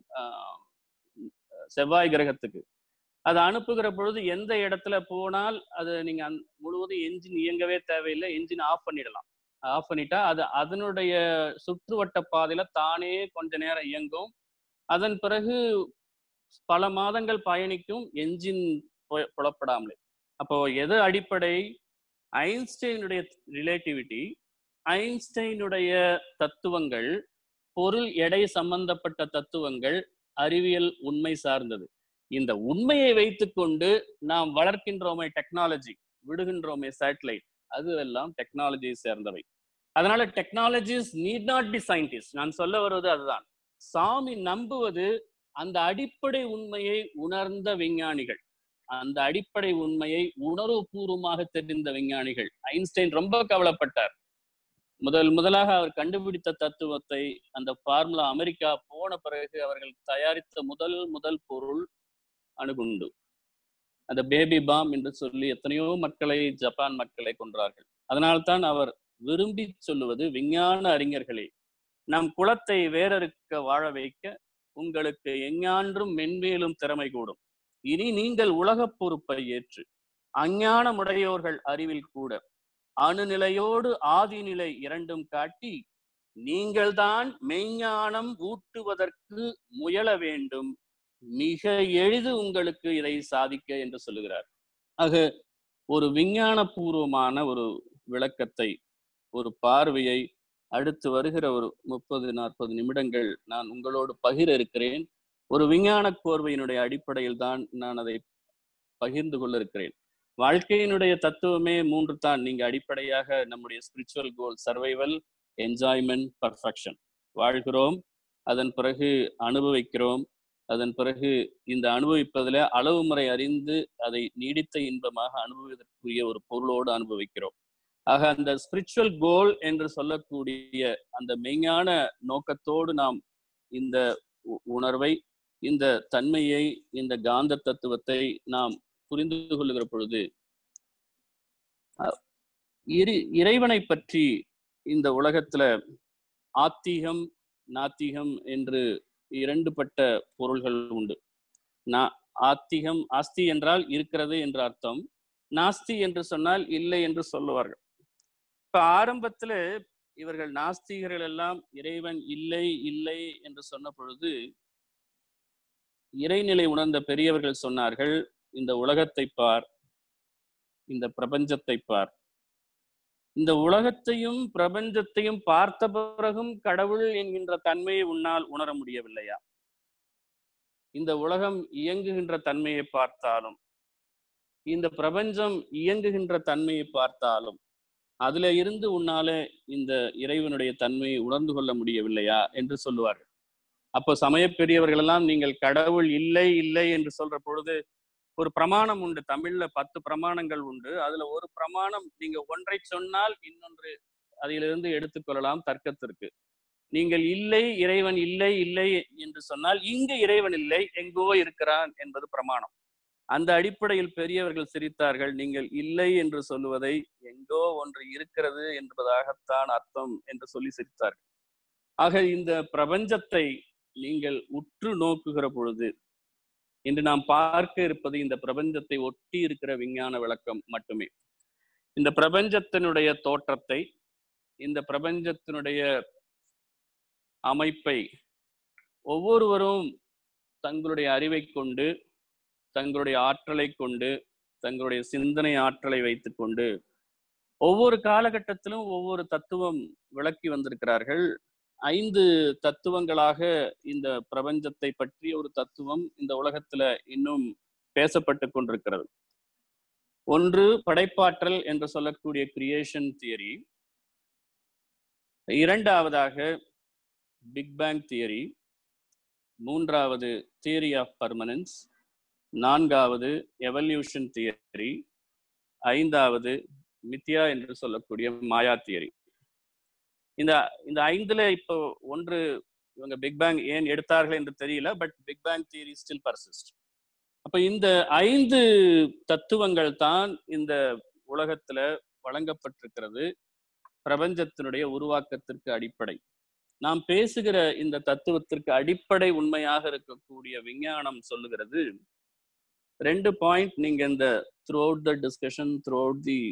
S2: செவ்வாய் கிரகத்துக்கு அதை அனுப்புகிற பொழுது எந்த இடத்துல போனால் அது நீங்க முழுவதும் என்ஜின் இயங்கவே தேவையில்லை என்ஜின் ஆஃப் பண்ணிடலாம் ஆஃப் பண்ணிட்டா அது அதனுடைய சுற்றுவட்ட பாதையில தானே கொஞ்ச நேரம் இயங்கும் அதன் பிறகு பல மாதங்கள் பயணிக்கும் என்ஜின் புலப்படாமலே அப்போ எது அடிப்படை ஐன்ஸ்டைனுடைய ரிலேட்டிவிட்டி ஐன்ஸ்டைனுடைய தத்துவங்கள் பொருள் எடை சம்பந்தப்பட்ட தத்துவங்கள் அறிவியல் உண்மை சார்ந்தது இந்த உண்மையை வைத்துக்கொண்டு நாம் வளர்க்கின்றோமே டெக்னாலஜி விடுகின்றோமே சேட்டலைட் அது எல்லாம் டெக்னாலஜியை சேர்ந்தவை அதனால technologies need not be scientist நான் சொல்ல வருவது அதுதான் சாமி நம்புவது அந்த அடிப்படை உண்மையை உணர்ந்த விஞ்ஞானிகள் அந்த அடிப்படை உண்மையை உணர்வுபூர்வமாக தெரிந்த விஞ்ஞானிகள் ஐன்ஸ்டைன் ரொம்ப கவலைப்பட்டார் முதல் முதலாக அவர் கண்டுபிடித்த தத்துவத்தை அந்த ஃபார்முலா அமெரிக்கா போன பிறகு அவர்கள் தயாரித்த முதல் முதல் பொருள் அணுகுண்டு அந்த பேபி பாம் என்று சொல்லி எத்தனையோ மக்களை ஜப்பான் மக்களை கொன்றார்கள் அதனால்தான் அவர் விரும்பி சொல்லுவது விஞ்ஞான அறிஞர்களே நம் குலத்தை வேறறுக்க வாழ வைக்க உங்களுக்கு எஞ்ஞான்றும் மென்மேலும் திறமை கூடும் இனி நீங்கள் உலகப் பொறுப்பை ஏற்று அஞ்ஞானமுடையோர்கள் அறிவில் கூட அணுநிலையோடு ஆதிநிலை இரண்டும் காட்டி நீங்கள்தான் மெய்ஞானம் ஊட்டுவதற்கு முயல வேண்டும் மிக எளிது உங்களுக்கு இதை சாதிக்க என்று சொல்லுகிறார் ஆக ஒரு விஞ்ஞான பூர்வமான ஒரு விளக்கத்தை ஒரு பார்வையை அடுத்து வருகிற ஒரு முப்பது நாற்பது நிமிடங்கள் நான் உங்களோடு பகிர இருக்கிறேன் ஒரு விஞ்ஞான கோர்வையினுடைய அடிப்படையில் தான் நான் அதை பகிர்ந்து கொள்ள இருக்கிறேன் வாழ்க்கையினுடைய தத்துவமே மூன்று தான் நீங்க அடிப்படையாக நம்முடைய spiritual goal survival enjoyment perfection வாழ்கிறோம் அதன் பிறகு அனுபவிக்கிறோம் அதன் பிறகு இந்த அனுபவிப்பதில் அளவு முறை அறிந்து அதை நீடித்த இன்பமாக அனுபவிப்பதற்குரிய ஒரு பொருளோடு அனுபவிக்கிறோம் ஆக அந்த ஸ்பிரிச்சுவல் கோல் என்று சொல்லக்கூடிய அந்த மெய்ஞான நோக்கத்தோடு நாம் இந்த உ- உணர்வை இந்த தன்மையை இந்த காந்த தத்துவத்தை நாம் புரிந்து கொள்ளுகிற பொழுது அஹ், இரு இறைவனை பற்றி இந்த உலகத்துல ஆத்திகம் நாத்திகம் என்று இரண்டுபட்ட பொருள்கள் உண்டு நா ஆத்திகம் ஆஸ்தி என்றால் இருக்கிறது என்று அர்த்தம் நாஸ்தி என்று சொன்னால் இல்லை என்று சொல்லுவார்கள் இப்ப ஆரம்பத்துல இவர்கள் நாஸ்திகர்கள் எல்லாம் இறைவன் இல்லை இல்லை என்று சொன்ன பொழுது இறைநிலை உணர்ந்த பெரியவர்கள் சொன்னார்கள் இந்த உலகத்தை பார் இந்த பிரபஞ்சத்தை பார் இந்த உலகத்தையும் பிரபஞ்சத்தையும் பார்த்த பிறகும் கடவுள் என்கின்ற தன்மையை உன்னால் உணர முடியவில்லையா இந்த உலகம் இயங்குகின்ற தன்மையை பார்த்தாலும் இந்த பிரபஞ்சம் இயங்குகின்ற தன்மையை பார்த்தாலும் அதுல இருந்து உன்னால இந்த இறைவனுடைய தன்மையை உணர்ந்து கொள்ள முடியவில்லையா என்று சொல்லுவார்கள் அப்போ சமய பெரியவர்கள் எல்லாம் நீங்கள் கடவுள் இல்லை இல்லை என்று சொல்ற பொழுது ஒரு பிரமாணம் உண்டு தமிழ்ல பத்து பிரமாணங்கள் உண்டு அதுல ஒரு பிரமாணம் நீங்க ஒன்றை சொன்னால் இன்னொன்று அதிலிருந்து எடுத்துக்கொள்ளலாம் தர்க்கத்திற்கு நீங்கள் இல்லை இறைவன் இல்லை இல்லை என்று சொன்னால் இங்கு இறைவன் இல்லை எங்கோ இருக்கிறான் என்பது பிரமாணம் அந்த அடிப்படையில் பெரியவர்கள் சிரித்தார்கள் நீங்கள் இல்லை என்று சொல்லுவதை எங்கோ ஒன்று இருக்கிறது என்பதாகத்தான் அர்த்தம் என்று சொல்லி சிரித்தார்கள் ஆக இந்த பிரபஞ்சத்தை நீங்கள் உற்று நோக்குகிற பொழுது இன்று நாம் பார்க்க இருப்பது இந்த பிரபஞ்சத்தை ஒட்டி இருக்கிற விஞ்ஞான விளக்கம் மட்டுமே இந்த பிரபஞ்சத்தினுடைய தோற்றத்தை இந்த பிரபஞ்சத்தினுடைய அமைப்பை ஒவ்வொருவரும் தங்களுடைய அறிவை கொண்டு தங்களுடைய ஆற்றலை கொண்டு தங்களுடைய சிந்தனை ஆற்றலை வைத்துக்கொண்டு ஒவ்வொரு காலகட்டத்திலும் ஒவ்வொரு தத்துவம் விளக்கி வந்திருக்கிறார்கள் ஐந்து தத்துவங்களாக இந்த பிரபஞ்சத்தை பற்றிய ஒரு தத்துவம் இந்த உலகத்துல இன்னும் பேசப்பட்டு கொண்டிருக்கிறது ஒன்று படைப்பாற்றல் என்று சொல்லக்கூடிய கிரியேஷன் தியரி இரண்டாவதாக பிக் பேங் தியரி மூன்றாவது தியரி ஆஃப் பர்மனன்ஸ் நான்காவது எவல்யூஷன் தியரி ஐந்தாவது மித்யா என்று சொல்லக்கூடிய மாயா தியரி இந்த இந்த ஐந்துல இப்போ ஒன்று இவங்க பிக் பேங் ஏன் எடுத்தார்கள் என்று தெரியல but big bang theory still persist அப்ப இந்த ஐந்து தத்துவங்கள் தான் இந்த உலகத்துல வழங்கப்பட்டிருக்கிறது பிரபஞ்சத்தினுடைய உருவாக்கத்திற்கு அடிப்படை நாம் பேசுகிற இந்த தத்துவத்திற்கு அடிப்படை உண்மையாக இருக்கக்கூடிய விஞ்ஞானம் சொல்லுகிறது ரெண்டு பாயிண்ட் நீங்க இந்த throughout the discussion throughout the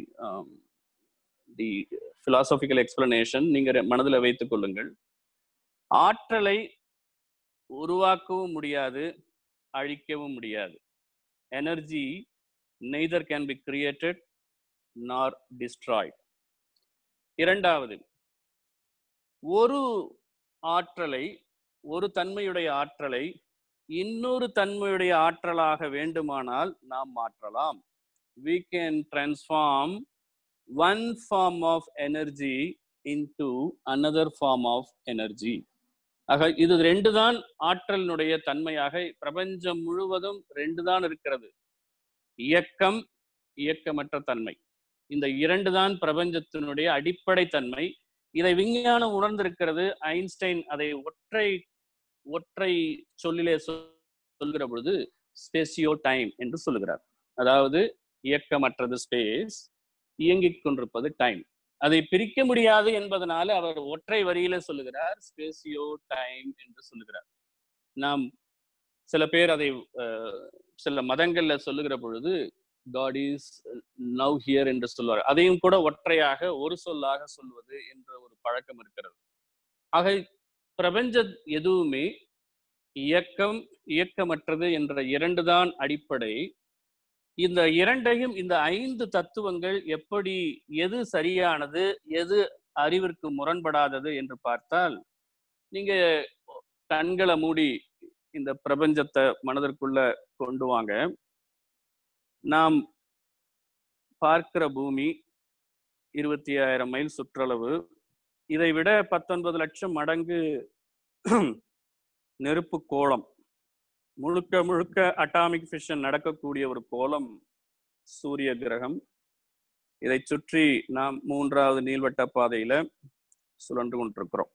S2: the philosophical explanation நீங்க மனதில் வைத்துக் கொள்ளுங்கள் ஆற்றலை உருவாக்கவும் முடியாது அழிக்கவும் முடியாது energy neither can be created nor destroyed இரண்டாவது ஒரு ஆற்றலை ஒரு தன்மையுடைய ஆற்றலை இன்னொரு தன்மையுடைய ஆற்றலாக வேண்டுமானால் நாம் மாற்றலாம் we can transform one form of energy into another form of energy ஆக இது ரெண்டு தான் ஆற்றலினுடைய தன்மையாக பிரபஞ்சம் முழுவதும் ரெண்டு தான் இருக்கிறது இயக்கம் இயக்கமற்ற தன்மை இந்த இரண்டு தான் பிரபஞ்சத்தினுடைய அடிப்படை தன்மை இதை விஞ்ஞானம் உணர்ந்திருக்கிறது ஐன்ஸ்டைன் அதை ஒற்றை ஒற்றை சொல்லிலே சொல்கிற பொழுது ஸ்பேசியோ டைம் என்று சொல்லுகிறார் அதாவது இயக்கமற்றது ஸ்பேஸ் இயங்கிக் கொண்டிருப்பது டைம் அதை பிரிக்க முடியாது என்பதனால அவர் ஒற்றை வரியில சொல்லுகிறார் ஸ்பேசியோ டைம் என்று சொல்லுகிறார் நாம் சில பேர் அதை சில மதங்கள்ல சொல்லுகிற பொழுது காட் இஸ் நவ் ஹியர் என்று சொல்வார் அதையும் கூட ஒற்றையாக ஒரு சொல்லாக சொல்வது என்ற ஒரு பழக்கம் இருக்கிறது ஆக பிரபஞ்ச எதுவுமே இயக்கம் இயக்கமற்றது என்ற இரண்டு தான் அடிப்படை இந்த இரண்டையும் இந்த ஐந்து தத்துவங்கள் எப்படி எது சரியானது எது அறிவிற்கு முரண்படாதது என்று பார்த்தால் நீங்க கண்களை மூடி இந்த பிரபஞ்சத்தை மனதிற்குள்ள கொண்டு வாங்க நாம் பார்க்கிற பூமி இருபத்தி ஆயிரம் மைல் சுற்றளவு இதை விட பத்தொன்பது லட்சம் மடங்கு நெருப்பு கோளம் முழுக்க முழுக்க அட்டாமிக் ஃபிஷன் நடக்கக்கூடிய ஒரு கோளம் சூரிய கிரகம் இதை சுற்றி நாம் மூன்றாவது நீள்வட்ட பாதையில சுழன்று கொண்டிருக்கிறோம்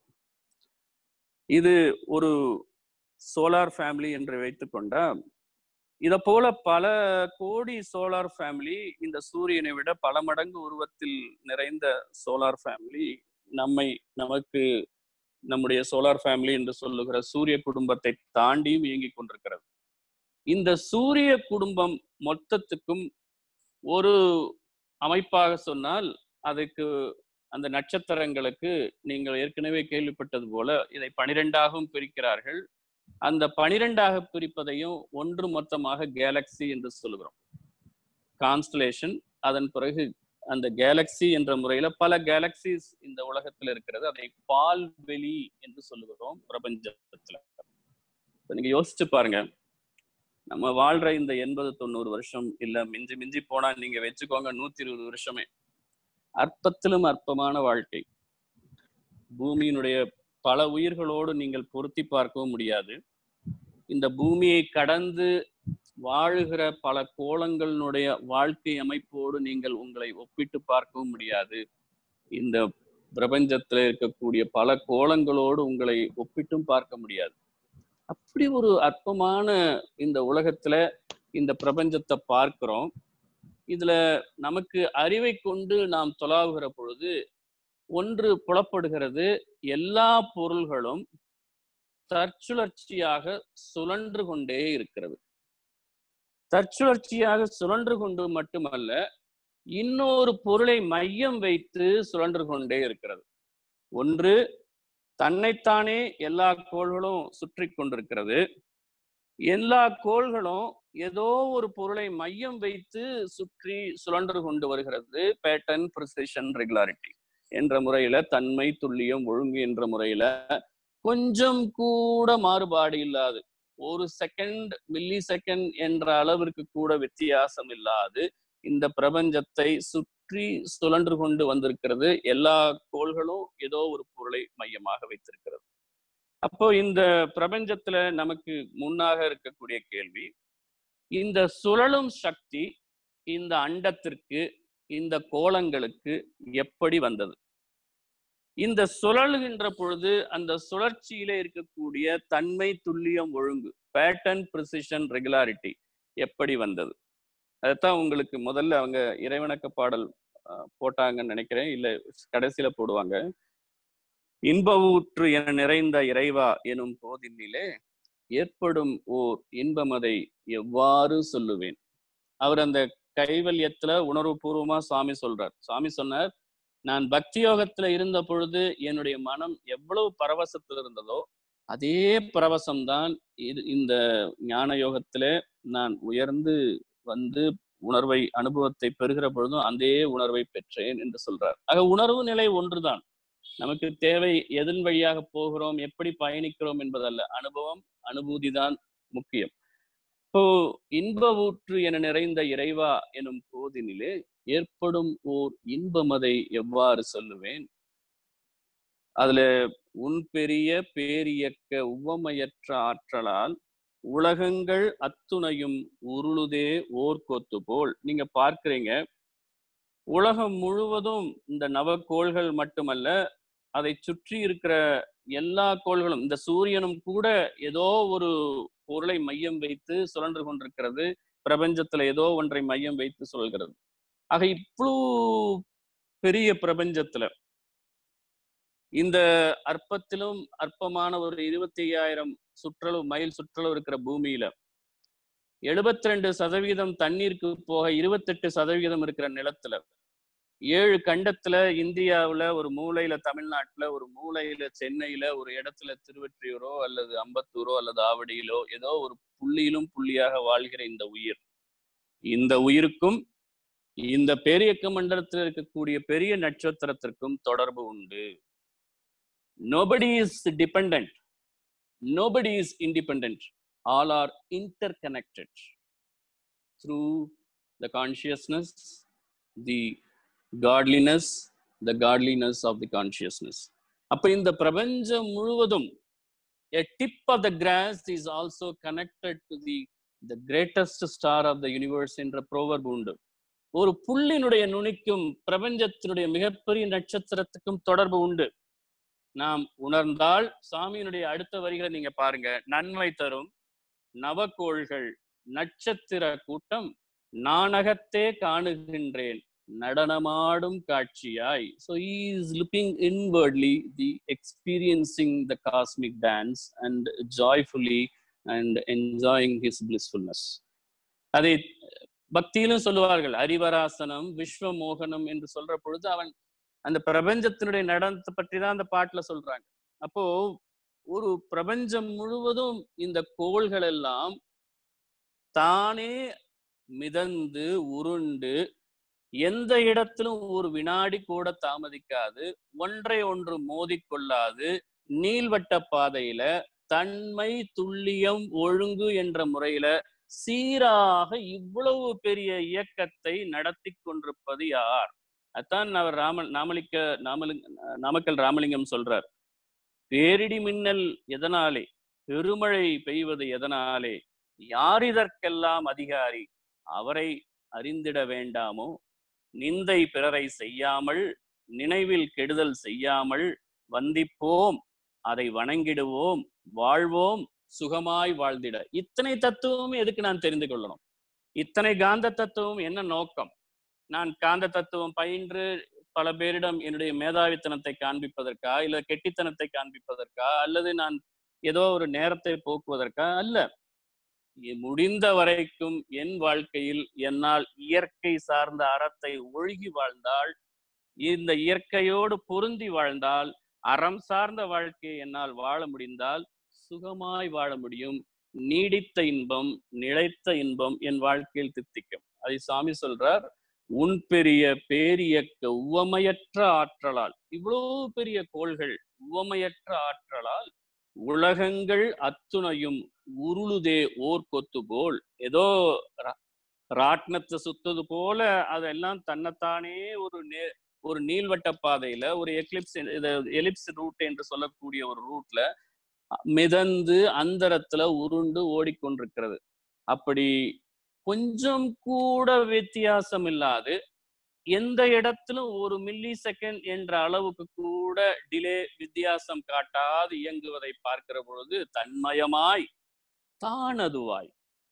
S2: இது ஒரு சோலார் ஃபேமிலி என்று வைத்துக்கொண்டா இதை போல பல கோடி சோலார் ஃபேமிலி இந்த சூரியனை விட பல மடங்கு உருவத்தில் நிறைந்த சோலார் ஃபேமிலி நம்மை நமக்கு நம்முடைய சோலார் ஃபேமிலி என்று சொல்லுகிற சூரிய குடும்பத்தை தாண்டியும் இயங்கிக் கொண்டிருக்கிறது இந்த சூரிய குடும்பம் மொத்தத்துக்கும் ஒரு அமைப்பாக சொன்னால் அதுக்கு அந்த நட்சத்திரங்களுக்கு நீங்கள் ஏற்கனவே கேள்விப்பட்டது போல இதை பனிரெண்டாகவும் பிரிக்கிறார்கள் அந்த பனிரெண்டாக பிரிப்பதையும் ஒன்று மொத்தமாக கேலக்சி என்று சொல்லுகிறோம் கான்ஸ்டலேஷன் அதன் பிறகு அந்த கேலக்சி என்ற முறையில பல கேலக்சிஸ் இந்த உலகத்துல இருக்கிறது அதை பால்வெளி என்று சொல்லுகிறோம் பிரபஞ்சத்துல இப்ப நீங்க யோசிச்சு பாருங்க நம்ம வாழ்ற இந்த எண்பது தொண்ணூறு வருஷம் இல்ல மிஞ்சி மிஞ்சி போனா நீங்க வச்சுக்கோங்க நூத்தி இருபது வருஷமே அற்பத்திலும் அற்பமான வாழ்க்கை பூமியினுடைய பல உயிர்களோடு நீங்கள் பொருத்தி பார்க்கவும் முடியாது இந்த பூமியை கடந்து வாழுகிற பல கோலங்களினுடைய வாழ்க்கை அமைப்போடு நீங்கள் உங்களை ஒப்பிட்டு பார்க்கவும் முடியாது இந்த பிரபஞ்சத்துல இருக்கக்கூடிய பல கோலங்களோடு உங்களை ஒப்பிட்டும் பார்க்க முடியாது அப்படி ஒரு அற்பமான இந்த உலகத்துல இந்த பிரபஞ்சத்தை பார்க்கிறோம் இதுல நமக்கு அறிவை கொண்டு நாம் தொலாவுகிற பொழுது ஒன்று புலப்படுகிறது எல்லா பொருள்களும் தற்சுழற்சியாக சுழன்று கொண்டே இருக்கிறது தற்சுழற்சியாக சுழன்று கொண்டு மட்டுமல்ல இன்னொரு பொருளை மையம் வைத்து சுழன்று கொண்டே இருக்கிறது ஒன்று தன்னைத்தானே எல்லா கோள்களும் சுற்றி கொண்டிருக்கிறது எல்லா கோள்களும் ஏதோ ஒரு பொருளை மையம் வைத்து சுற்றி சுழன்று கொண்டு வருகிறது பேட்டர்ன் ப்ரிசிஷன் ரெகுலாரிட்டி என்ற முறையில தன்மை துல்லியம் ஒழுங்கு என்ற முறையில கொஞ்சம் கூட மாறுபாடு இல்லாது ஒரு செகண்ட் மில்லி செகண்ட் என்ற அளவிற்கு கூட வித்தியாசம் இல்லாது இந்த பிரபஞ்சத்தை சுற்றி சுழன்று கொண்டு வந்திருக்கிறது எல்லா கோள்களும் ஏதோ ஒரு பொருளை மையமாக வைத்திருக்கிறது அப்போ இந்த பிரபஞ்சத்துல நமக்கு முன்னாக இருக்கக்கூடிய கேள்வி இந்த சுழலும் சக்தி இந்த அண்டத்திற்கு இந்த கோலங்களுக்கு எப்படி வந்தது இந்த சுழலுகின்ற பொழுது அந்த சுழற்சியில இருக்கக்கூடிய தன்மை துல்லியம் ஒழுங்கு பேட்டர்ன் ப்ரிசிஷன் ரெகுலாரிட்டி எப்படி வந்தது அதைத்தான் உங்களுக்கு முதல்ல அவங்க இறைவணக்க பாடல் போட்டாங்கன்னு நினைக்கிறேன் இல்ல கடைசியில போடுவாங்க இன்ப ஊற்று என நிறைந்த இறைவா எனும் போதினிலே ஏற்படும் ஓர் இன்பமதை எவ்வாறு சொல்லுவேன் அவர் அந்த கைவல்யத்துல உணர்வு பூர்வமா சுவாமி சொல்றார் சுவாமி சொன்னார் நான் பக்தி யோகத்துல இருந்த பொழுது என்னுடைய மனம் எவ்வளவு பரவசத்தில் இருந்ததோ அதே பரவசம்தான் இது இந்த ஞான யோகத்துல நான் உயர்ந்து வந்து உணர்வை அனுபவத்தை பெறுகிற பொழுதும் அதே உணர்வை பெற்றேன் என்று சொல்றார் ஆக உணர்வு நிலை ஒன்றுதான் நமக்கு தேவை எதன் வழியாக போகிறோம் எப்படி பயணிக்கிறோம் என்பதல்ல அனுபவம் அனுபூதி தான் முக்கியம் இப்போ இன்ப ஊற்று என நிறைந்த இறைவா எனும் போதினிலே ஏற்படும் ஓர் இன்பமதை எவ்வாறு சொல்லுவேன் அதுல உன் பெரிய பேரியக்க உவமையற்ற ஆற்றலால் உலகங்கள் அத்துணையும் உருளுதே ஓர் கொத்து போல் நீங்க பார்க்கிறீங்க உலகம் முழுவதும் இந்த நவக்கோள்கள் மட்டுமல்ல அதை சுற்றி இருக்கிற எல்லா கோள்களும் இந்த சூரியனும் கூட ஏதோ ஒரு பொருளை மையம் வைத்து சுழன்று கொண்டிருக்கிறது பிரபஞ்சத்துல ஏதோ ஒன்றை மையம் வைத்து சொல்கிறது ஆக இவ்வளோ பெரிய பிரபஞ்சத்துல இந்த அற்பத்திலும் அற்பமான ஒரு இருபத்தி ஐயாயிரம் சுற்றளவு மைல் சுற்றளவு இருக்கிற பூமியில எழுபத்தி ரெண்டு சதவீதம் தண்ணீருக்கு போக இருபத்தெட்டு சதவீதம் இருக்கிற நிலத்துல ஏழு கண்டத்துல இந்தியாவுல ஒரு மூலையில தமிழ்நாட்டுல ஒரு மூலையில சென்னையில ஒரு இடத்துல திருவெற்றியூரோ அல்லது அம்பத்தூரோ அல்லது ஆவடியிலோ ஏதோ ஒரு புள்ளியிலும் புள்ளியாக வாழ்கிற இந்த உயிர் இந்த உயிருக்கும் இந்த பேரியக்க மண்டலத்தில் இருக்கக்கூடிய பெரிய நட்சத்திரத்திற்கும் தொடர்பு உண்டு nobody is depend nobody is independent all are interconnected through the consciousness, the godliness, the godliness of the consciousness. அப்ப இந்த பிரபஞ்சம் முழுவதும் a tip of the grass is also connected to the the greatest star of the universe என்ற proverb உண்டு ஒரு புள்ளினுடைய நுனிக்கும் பிரபஞ்சத்தினுடைய மிகப்பெரிய நட்சத்திரத்துக்கும் தொடர்பு உண்டு நாம் உணர்ந்தால் சாமியினுடைய அடுத்த வரிகளை நீங்க பாருங்க நன்மை தரும் நவக்கோள்கள் நட்சத்திர கூட்டம் நாணகத்தே காணுகின்றேன் நடனமாடும் காட்சியாய் so is looking inwardly the experiencing the cosmic dance and joyfully and enjoying his blissfulness அதை பக்தியிலும் சொல்லுவார்கள் ஹரிவராசனம் விஸ்வ மோகனம் என்று சொல்ற பொழுது அவன் அந்த பிரபஞ்சத்தினுடைய நடனத்தை பற்றி தான் அந்த பாட்டுல சொல்றாங்க அப்போ ஒரு பிரபஞ்சம் முழுவதும் இந்த கோள்கள் எல்லாம் தானே மிதந்து உருண்டு எந்த இடத்திலும் ஒரு வினாடி கூட தாமதிக்காது ஒன்றை ஒன்று மோதிக்கொள்ளாது நீள்வட்ட பாதையில தன்மை துல்லியம் ஒழுங்கு என்ற முறையில சீராக இவ்வளவு பெரிய இயக்கத்தை நடத்தி கொண்டிருப்பது யார் அதான் அவர் ராம நாமலிக்க நாமலிங் நாமக்கல் ராமலிங்கம் சொல்றார் பேரிடி மின்னல் எதனாலே பெருமழை பெய்வது எதனாலே யார் இதற்கெல்லாம் அதிகாரி அவரை அறிந்திட வேண்டாமோ நிந்தை பிறரை செய்யாமல் நினைவில் கெடுதல் செய்யாமல் வந்திப்போம் அதை வணங்கிடுவோம் வாழ்வோம் சுகமாய் வாழ்ந்திட இத்தனை தத்துவம் எதுக்கு நான் தெரிந்து கொள்ளணும் இத்தனை காந்த தத்துவம் என்ன நோக்கம் நான் காந்த தத்துவம் பயின்று பல பேரிடம் என்னுடைய மேதாவித்தனத்தை காண்பிப்பதற்கா இல்ல கெட்டித்தனத்தை காண்பிப்பதற்கா அல்லது நான் ஏதோ ஒரு நேரத்தை போக்குவதற்கா அல்ல முடிந்த வரைக்கும் என் வாழ்க்கையில் என்னால் இயற்கை சார்ந்த அறத்தை ஒழுகி வாழ்ந்தால் இந்த இயற்கையோடு பொருந்தி வாழ்ந்தால் அறம் சார்ந்த வாழ்க்கையை என்னால் வாழ முடிந்தால் சுகமாய் வாழ முடியும் நீடித்த இன்பம் நிலைத்த இன்பம் என் வாழ்க்கையில் தித்திக்கும் அதை சாமி சொல்றார் உன் பெரிய பேரியக்க உவமையற்ற ஆற்றலால் இவ்வளவு பெரிய கோள்கள் உவமையற்ற ஆற்றலால் உலகங்கள் அத்துணையும் உருளுதே ஓர் கொத்து போல் ஏதோ ராட்னத்தை சுத்தது போல அதெல்லாம் தன்னைத்தானே ஒரு நே ஒரு நீள்வட்ட பாதையில ஒரு எக்லிப்ஸ் எலிப்ஸ் ரூட் என்று சொல்லக்கூடிய ஒரு ரூட்ல மிதந்து அந்தரத்துல உருண்டு ஓடிக்கொண்டிருக்கிறது அப்படி கொஞ்சம் கூட வித்தியாசம் இல்லாது எந்த இடத்திலும் ஒரு மில்லி செகண்ட் என்ற அளவுக்கு கூட டிலே வித்தியாசம் காட்டாது இயங்குவதை பார்க்கிற பொழுது தன்மயமாய் தான் அதுவாய்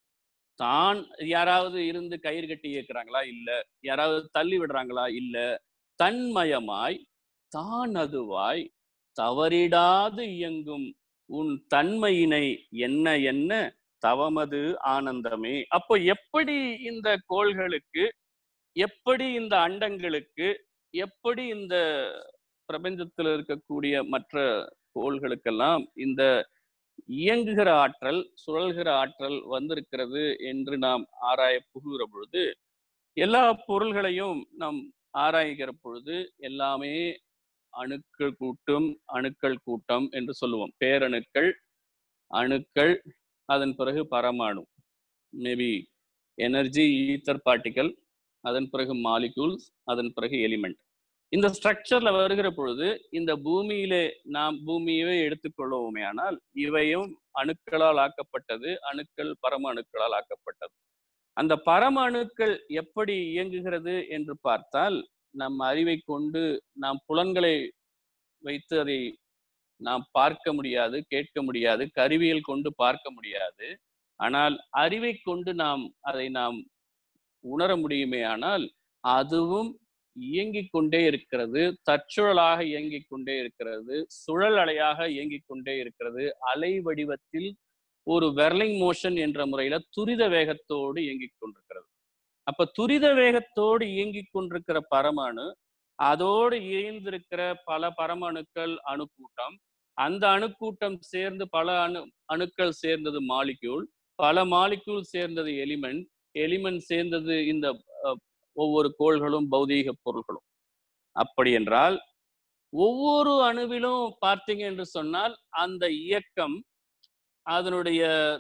S2: தான் யாராவது இருந்து கயிறு கட்டி இயக்குறாங்களா இல்ல யாராவது தள்ளி விடுறாங்களா இல்ல தன்மயமாய் தான் அதுவாய் தவறிடாது இயங்கும் உன் தன்மையினை என்ன என்ன தவமது ஆனந்தமே அப்போ எப்படி இந்த கோள்களுக்கு எப்படி இந்த அண்டங்களுக்கு எப்படி இந்த பிரபஞ்சத்தில் இருக்கக்கூடிய மற்ற கோள்களுக்கெல்லாம் இந்த இயங்குகிற ஆற்றல் சுழல்கிற ஆற்றல் வந்திருக்கிறது என்று நாம் ஆராய புகுகிற பொழுது எல்லா பொருள்களையும் நாம் ஆராய்கிற பொழுது எல்லாமே அணுக்கள் கூட்டம் அணுக்கள் கூட்டம் என்று சொல்லுவோம் பேரணுக்கள் அணுக்கள் அதன் பிறகு பரமாணு மேபி எனர்ஜி ஈத்தர் பார்ட்டிக்கல் அதன் பிறகு மாலிகூல்ஸ் அதன் பிறகு எலிமெண்ட் இந்த ஸ்ட்ரக்சர்ல வருகிற பொழுது இந்த பூமியிலே நாம் பூமியவே எடுத்துக்கொள்வோமே ஆனால் இவையும் அணுக்களால் ஆக்கப்பட்டது அணுக்கள் பரம அணுக்களால் ஆக்கப்பட்டது அந்த பரம அணுக்கள் எப்படி இயங்குகிறது என்று பார்த்தால் நம் அறிவை கொண்டு நாம் புலன்களை வைத்து அதை நாம் பார்க்க முடியாது கேட்க முடியாது கருவியல் கொண்டு பார்க்க முடியாது ஆனால் அறிவை கொண்டு நாம் அதை நாம் உணர முடியுமே ஆனால் அதுவும் இயங்கிக் கொண்டே இருக்கிறது தற்சுழலாக இயங்கிக் கொண்டே இருக்கிறது சுழல் அலையாக இயங்கிக் கொண்டே இருக்கிறது அலை வடிவத்தில் ஒரு வெர்லிங் மோஷன் என்ற முறையில துரித வேகத்தோடு இயங்கிக் கொண்டிருக்கிறது அப்ப துரித வேகத்தோடு இயங்கிக் கொண்டிருக்கிற பரமாணு அதோடு இணைந்திருக்கிற பல பரமணுக்கள் அணுக்கூட்டம் அந்த அணுக்கூட்டம் சேர்ந்து பல அணு அணுக்கள் சேர்ந்தது மாலிக்யூல் பல மாலிக்யூல் சேர்ந்தது எலிமெண்ட் எலிமெண்ட் சேர்ந்தது இந்த ஒவ்வொரு கோள்களும் பௌதீக பொருள்களும் அப்படி என்றால் ஒவ்வொரு அணுவிலும் பார்த்தீங்க என்று சொன்னால் அந்த இயக்கம் அதனுடைய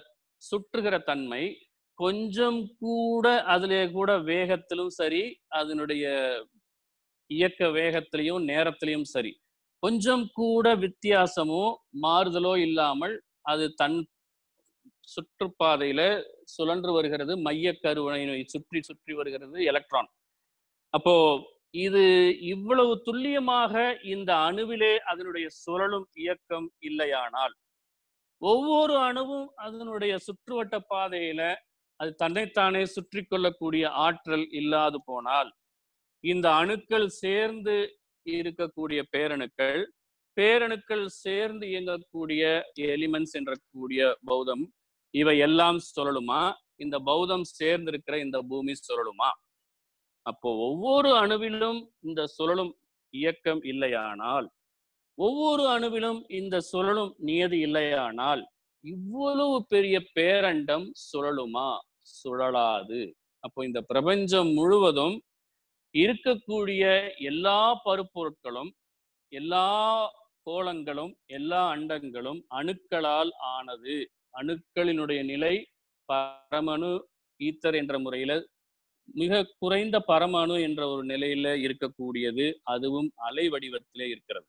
S2: சுற்றுகிற தன்மை கொஞ்சம் கூட அதிலே கூட வேகத்திலும் சரி அதனுடைய இயக்க வேகத்திலையும் நேரத்திலையும் சரி கொஞ்சம் கூட வித்தியாசமோ மாறுதலோ இல்லாமல் அது தன் சுற்றுப்பாதையில சுழன்று வருகிறது மைய கருவனை சுற்றி சுற்றி வருகிறது எலக்ட்ரான் அப்போ இது இவ்வளவு துல்லியமாக இந்த அணுவிலே அதனுடைய சுழலும் இயக்கம் இல்லையானால் ஒவ்வொரு அணுவும் அதனுடைய சுற்றுவட்ட பாதையில அது தன்னைத்தானே சுற்றி கொள்ளக்கூடிய ஆற்றல் இல்லாது போனால் இந்த அணுக்கள் சேர்ந்து இருக்கக்கூடிய பேரணுக்கள் பேரணுக்கள் சேர்ந்து இயங்கக்கூடிய எலிமெண்ட்ஸ் என்ற கூடிய பௌதம் இவை எல்லாம் சுழலுமா இந்த பௌதம் சேர்ந்து இருக்கிற இந்த பூமி சுழலுமா அப்போ ஒவ்வொரு அணுவிலும் இந்த சுழலும் இயக்கம் இல்லையானால் ஒவ்வொரு அணுவிலும் இந்த சுழலும் நியதி இல்லையானால் இவ்வளவு பெரிய பேரண்டம் சுழலுமா சுழலாது அப்போ இந்த பிரபஞ்சம் முழுவதும் இருக்கக்கூடிய எல்லா பருப்பொருட்களும் எல்லா கோளங்களும் எல்லா அண்டங்களும் அணுக்களால் ஆனது அணுக்களினுடைய நிலை பரமணு ஈத்தர் என்ற முறையில மிக குறைந்த பரமணு என்ற ஒரு நிலையில இருக்கக்கூடியது அதுவும் அலை வடிவத்திலே இருக்கிறது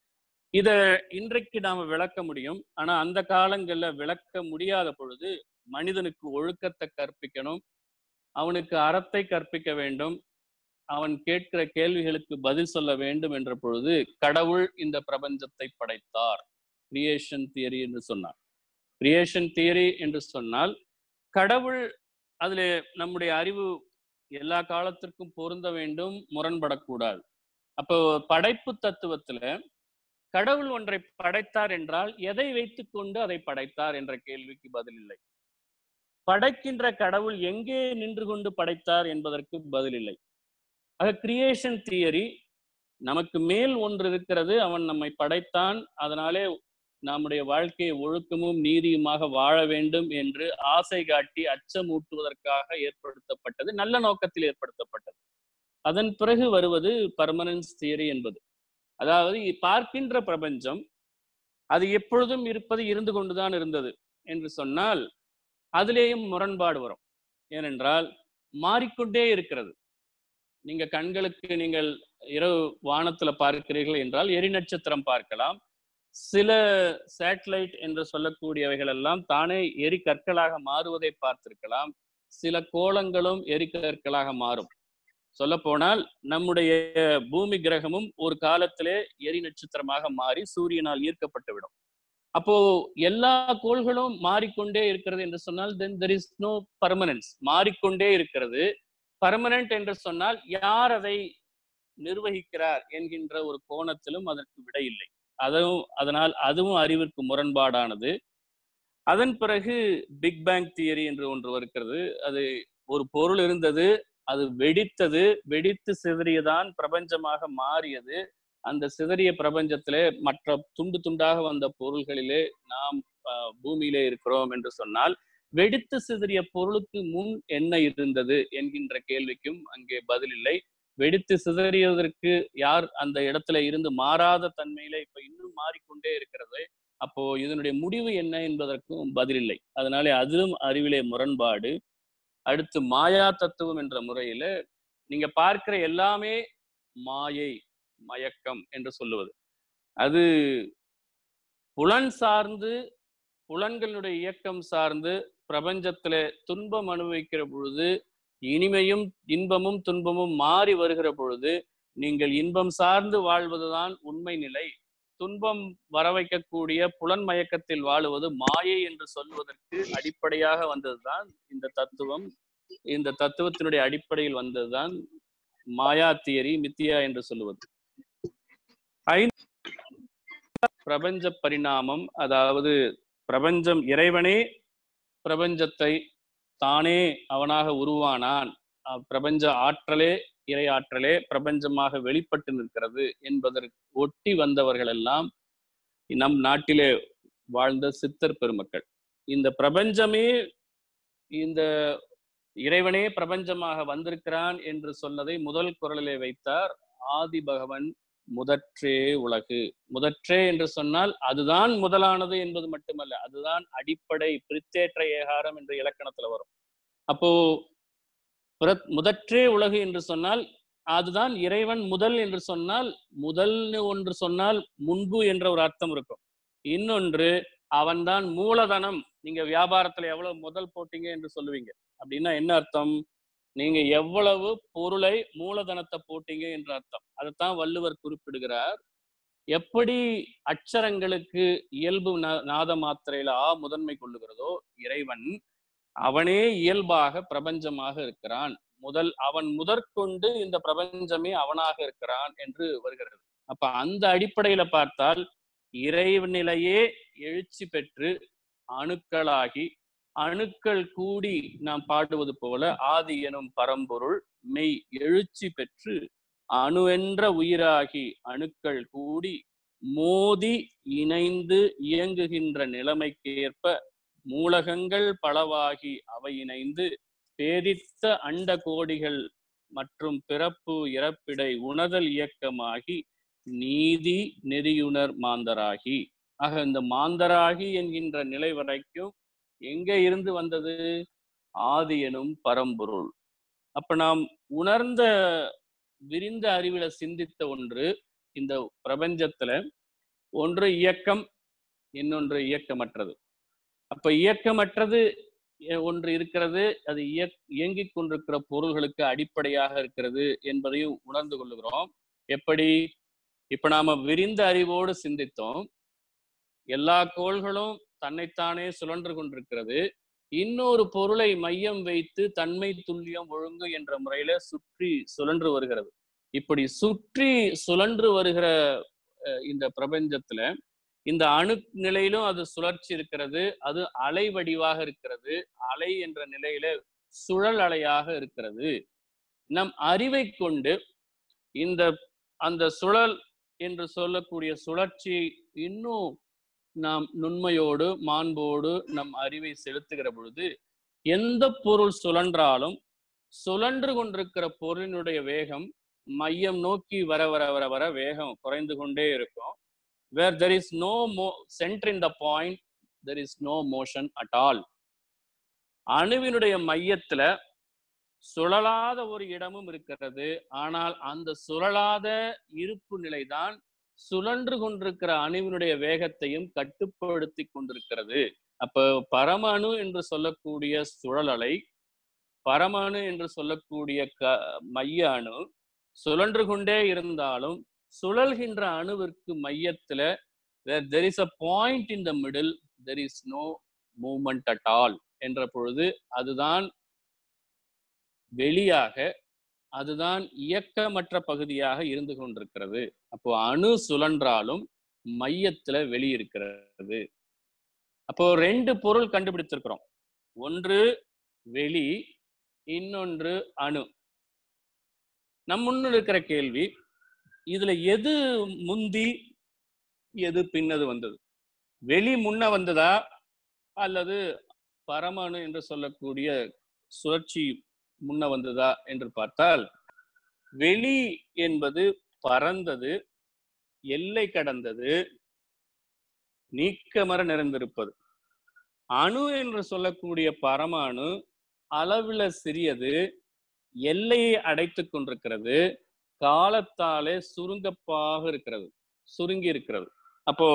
S2: இத இன்றைக்கு நாம விளக்க முடியும் ஆனா அந்த காலங்கள்ல விளக்க முடியாத பொழுது மனிதனுக்கு ஒழுக்கத்தை கற்பிக்கணும் அவனுக்கு அறத்தை கற்பிக்க வேண்டும் அவன் கேட்கிற கேள்விகளுக்கு பதில் சொல்ல வேண்டும் என்ற பொழுது கடவுள் இந்த பிரபஞ்சத்தை படைத்தார் கிரியேஷன் தியரி என்று சொன்னார் கிரியேஷன் தியரி என்று சொன்னால் கடவுள் அதுல நம்முடைய அறிவு எல்லா காலத்திற்கும் பொருந்த வேண்டும் முரண்படக்கூடாது அப்போ படைப்பு தத்துவத்துல கடவுள் ஒன்றை படைத்தார் என்றால் எதை வைத்துக்கொண்டு அதை படைத்தார் என்ற கேள்விக்கு பதில் இல்லை படைக்கின்ற கடவுள் எங்கே நின்று கொண்டு படைத்தார் என்பதற்கு பதில் இல்லை ஆக கிரியேஷன் தியரி நமக்கு மேல் ஒன்று இருக்கிறது அவன் நம்மை படைத்தான் அதனாலே நம்முடைய வாழ்க்கையை ஒழுக்கமும் நீதியுமாக வாழ வேண்டும் என்று ஆசை காட்டி அச்சமூட்டுவதற்காக ஏற்படுத்தப்பட்டது நல்ல நோக்கத்தில் ஏற்படுத்தப்பட்டது அதன் பிறகு வருவது பர்மனன்ஸ் தியரி என்பது அதாவது பார்க்கின்ற பிரபஞ்சம் அது எப்பொழுதும் இருப்பது இருந்து கொண்டுதான் இருந்தது என்று சொன்னால் அதிலேயும் முரண்பாடு வரும் ஏனென்றால் மாறிக்கொண்டே இருக்கிறது நீங்க கண்களுக்கு நீங்கள் இரவு வானத்துல பார்க்கிறீர்கள் என்றால் எரி நட்சத்திரம் பார்க்கலாம் சில சேட்டலைட் என்று சொல்லக்கூடியவைகள் எல்லாம் தானே எரி கற்களாக மாறுவதை பார்த்திருக்கலாம் சில கோலங்களும் எரி கற்களாக மாறும் சொல்ல போனால் நம்முடைய பூமி கிரகமும் ஒரு காலத்திலே எரி நட்சத்திரமாக மாறி சூரியனால் ஈர்க்கப்பட்டு விடும் அப்போ எல்லா கோள்களும் மாறிக்கொண்டே இருக்கிறது என்று சொன்னால் then there is no permanence மாறிக்கொண்டே இருக்கிறது பர்மனன்ட் என்று சொன்னால் யார் அதை நிர்வகிக்கிறார் என்கின்ற ஒரு கோணத்திலும் அதற்கு விடை இல்லை அதுவும் அதனால் அதுவும் அறிவிற்கு முரண்பாடானது அதன் பிறகு பிக் பேங் தியரி என்று ஒன்று இருக்கிறது அது ஒரு பொருள் இருந்தது அது வெடித்தது வெடித்து சிதறியதான் பிரபஞ்சமாக மாறியது அந்த சிதறிய பிரபஞ்சத்திலே மற்ற துண்டு துண்டாக வந்த பொருள்களிலே நாம் பூமியிலே இருக்கிறோம் என்று சொன்னால் வெடித்து சிதறிய பொருளுக்கு முன் என்ன இருந்தது என்கின்ற கேள்விக்கும் அங்கே பதில் இல்லை வெடித்து சிதறியதற்கு யார் அந்த இடத்துல இருந்து மாறாத தன்மையில இப்ப இன்னும் மாறிக்கொண்டே இருக்கிறது அப்போ இதனுடைய முடிவு என்ன என்பதற்கும் பதில் இல்லை அதனாலே அதிலும் அறிவிலே முரண்பாடு அடுத்து மாயா தத்துவம் என்ற முறையில நீங்க பார்க்கிற எல்லாமே மாயை மயக்கம் என்று சொல்லுவது அது புலன் சார்ந்து புலன்களுடைய இயக்கம் சார்ந்து பிரபஞ்சத்துல துன்பம் அனுபவிக்கிற பொழுது இனிமையும் இன்பமும் துன்பமும் மாறி வருகிற பொழுது நீங்கள் இன்பம் சார்ந்து வாழ்வதுதான் உண்மை நிலை துன்பம் வர வைக்கக்கூடிய புலன் மயக்கத்தில் வாழுவது மாயை என்று சொல்வதற்கு அடிப்படையாக வந்ததுதான் இந்த தத்துவம் இந்த தத்துவத்தினுடைய அடிப்படையில் வந்ததுதான் மாயா தியரி மித்தியா என்று சொல்லுவது ஐந்து பிரபஞ்ச பரிணாமம் அதாவது பிரபஞ்சம் இறைவனே பிரபஞ்சத்தை தானே அவனாக உருவானான் பிரபஞ்ச ஆற்றலே இறை ஆற்றலே பிரபஞ்சமாக வெளிப்பட்டு நிற்கிறது என்பதற்கு ஒட்டி வந்தவர்கள் எல்லாம் நம் நாட்டிலே வாழ்ந்த சித்தர் பெருமக்கள் இந்த பிரபஞ்சமே இந்த இறைவனே பிரபஞ்சமாக வந்திருக்கிறான் என்று சொன்னதை முதல் குரலிலே வைத்தார் ஆதி பகவன் முதற்றே உலகு முதற்றே என்று சொன்னால் அதுதான் முதலானது என்பது மட்டுமல்ல அதுதான் அடிப்படை பிரித்தேற்ற ஏகாரம் என்ற இலக்கணத்துல வரும் அப்போ பிர- முதற்றே உலகு என்று சொன்னால் அதுதான் இறைவன் முதல் என்று சொன்னால் முதல்னு ஒன்று சொன்னால் முன்பு என்ற ஒரு அர்த்தம் இருக்கும் இன்னொன்று அவன்தான் மூலதனம் நீங்க வியாபாரத்துல எவ்வளவு முதல் போட்டீங்க என்று சொல்லுவீங்க அப்படின்னா என்ன அர்த்தம் நீங்க எவ்வளவு பொருளை மூலதனத்தை போட்டீங்க என்ற அர்த்தம் அதைத்தான் வள்ளுவர் குறிப்பிடுகிறார் எப்படி அச்சரங்களுக்கு இயல்பு நா- நாத மாத்திரையில ஆ முதன்மை கொள்ளுகிறதோ இறைவன் அவனே இயல்பாக பிரபஞ்சமாக இருக்கிறான் முதல் அவன் முதற்கொண்டு இந்த பிரபஞ்சமே அவனாக இருக்கிறான் என்று வருகிறது அப்ப அந்த அடிப்படையில பார்த்தால் இறைநிலையே எழுச்சி பெற்று அணுக்களாகி அணுக்கள் கூடி நாம் பாடுவது போல ஆதி எனும் பரம்பொருள் மெய் எழுச்சி பெற்று அணுவென்ற உயிராகி அணுக்கள் கூடி மோதி இணைந்து இயங்குகின்ற நிலைமைக்கேற்ப மூலகங்கள் பலவாகி அவை இணைந்து பேதித்த அண்ட கோடிகள் மற்றும் பிறப்பு இறப்பிடை உணர்தல் இயக்கமாகி நீதி நெறியுணர் மாந்தராகி ஆக இந்த மாந்தராகி என்கின்ற நிலை வரைக்கும் எங்க இருந்து வந்தது ஆதி எனும் பரம்பொருள் அப்ப நாம் உணர்ந்த விரிந்த அறிவில சிந்தித்த ஒன்று இந்த பிரபஞ்சத்துல ஒன்று இயக்கம் இன்னொன்று இயக்கமற்றது அப்ப இயக்கமற்றது எ- ஒன்று இருக்கிறது அது இயக் இயங்கிக் கொண்டிருக்கிற பொருள்களுக்கு அடிப்படையாக இருக்கிறது என்பதையும் உணர்ந்து கொள்ளுகிறோம் எப்படி இப்ப நாம விரிந்த அறிவோடு சிந்தித்தோம் எல்லா கோள்களும் தன்னைத்தானே சுழன்று கொண்டிருக்கிறது இன்னொரு பொருளை மையம் வைத்து தன்மை துல்லியம் ஒழுங்கு என்ற முறையில சுற்றி சுழன்று வருகிறது இப்படி சுற்றி சுழன்று வருகிற அஹ், இந்த பிரபஞ்சத்துல இந்த அணு நிலையிலும் அது சுழற்சி இருக்கிறது அது அலை வடிவாக இருக்கிறது அலை என்ற நிலையில சுழல் அலையாக இருக்கிறது நம் அறிவை கொண்டு இந்த அந்த சுழல் என்று சொல்லக்கூடிய சுழற்சி இன்னும் நாம் நுண்மையோடு மாண்போடு நம் அறிவை செலுத்துகிற பொழுது எந்த பொருள் சுழன்றாலும் சுழன்று கொண்டிருக்கிற பொருளினுடைய வேகம் மையம் நோக்கி வர வர வர வர வேகம் குறைந்து கொண்டே இருக்கும் where there is no more centre in the point there is no motion at all அணுவினுடைய மையத்துல சுழலாத ஒரு இடமும் இருக்கிறது ஆனால் அந்த சுழலாத இருப்பு நிலைதான் சுழன்று கொண்டிருக்கிற அணுவினுடைய வேகத்தையும் கட்டுப்படுத்தி கொண்டிருக்கிறது அப்ப பரமணு என்று சொல்லக்கூடிய சுழலலை பரமணு என்று சொல்லக்கூடிய க மைய அணு சுழன்று கொண்டே இருந்தாலும் சுழல்கின்ற அணுவிற்கு மையத்துல there is a point in the middle there is no movement at all என்ற பொழுது அதுதான் வெளியாக அதுதான் இயக்கமற்ற பகுதியாக இருந்து கொண்டிருக்கிறது அப்போ அணு சுழன்றாலும் மையத்துல வெளி இருக்கிறது அப்போ ரெண்டு பொருள் கண்டுபிடிச்சிருக்கிறோம் ஒன்று வெளி இன்னொன்று அணு நம் முன்னு இருக்கிற கேள்வி இதுல எது முந்தி எது பின்னது வந்தது வெளி முன்ன வந்ததா அல்லது பரமணு என்று சொல்லக்கூடிய சுழற்சி முன்ன வந்ததா என்று பார்த்தால் வெளி என்பது பறந்தது எல்லை கடந்தது நீக்கமர நிறைந்திருப்பது அணு என்று சொல்லக்கூடிய பரமாணு அளவுல சிறியது எல்லையை அடைத்துக் கொண்டிருக்கிறது காலத்தாலே சுருங்கப்பாக இருக்கிறது சுருங்கி இருக்கிறது அப்போ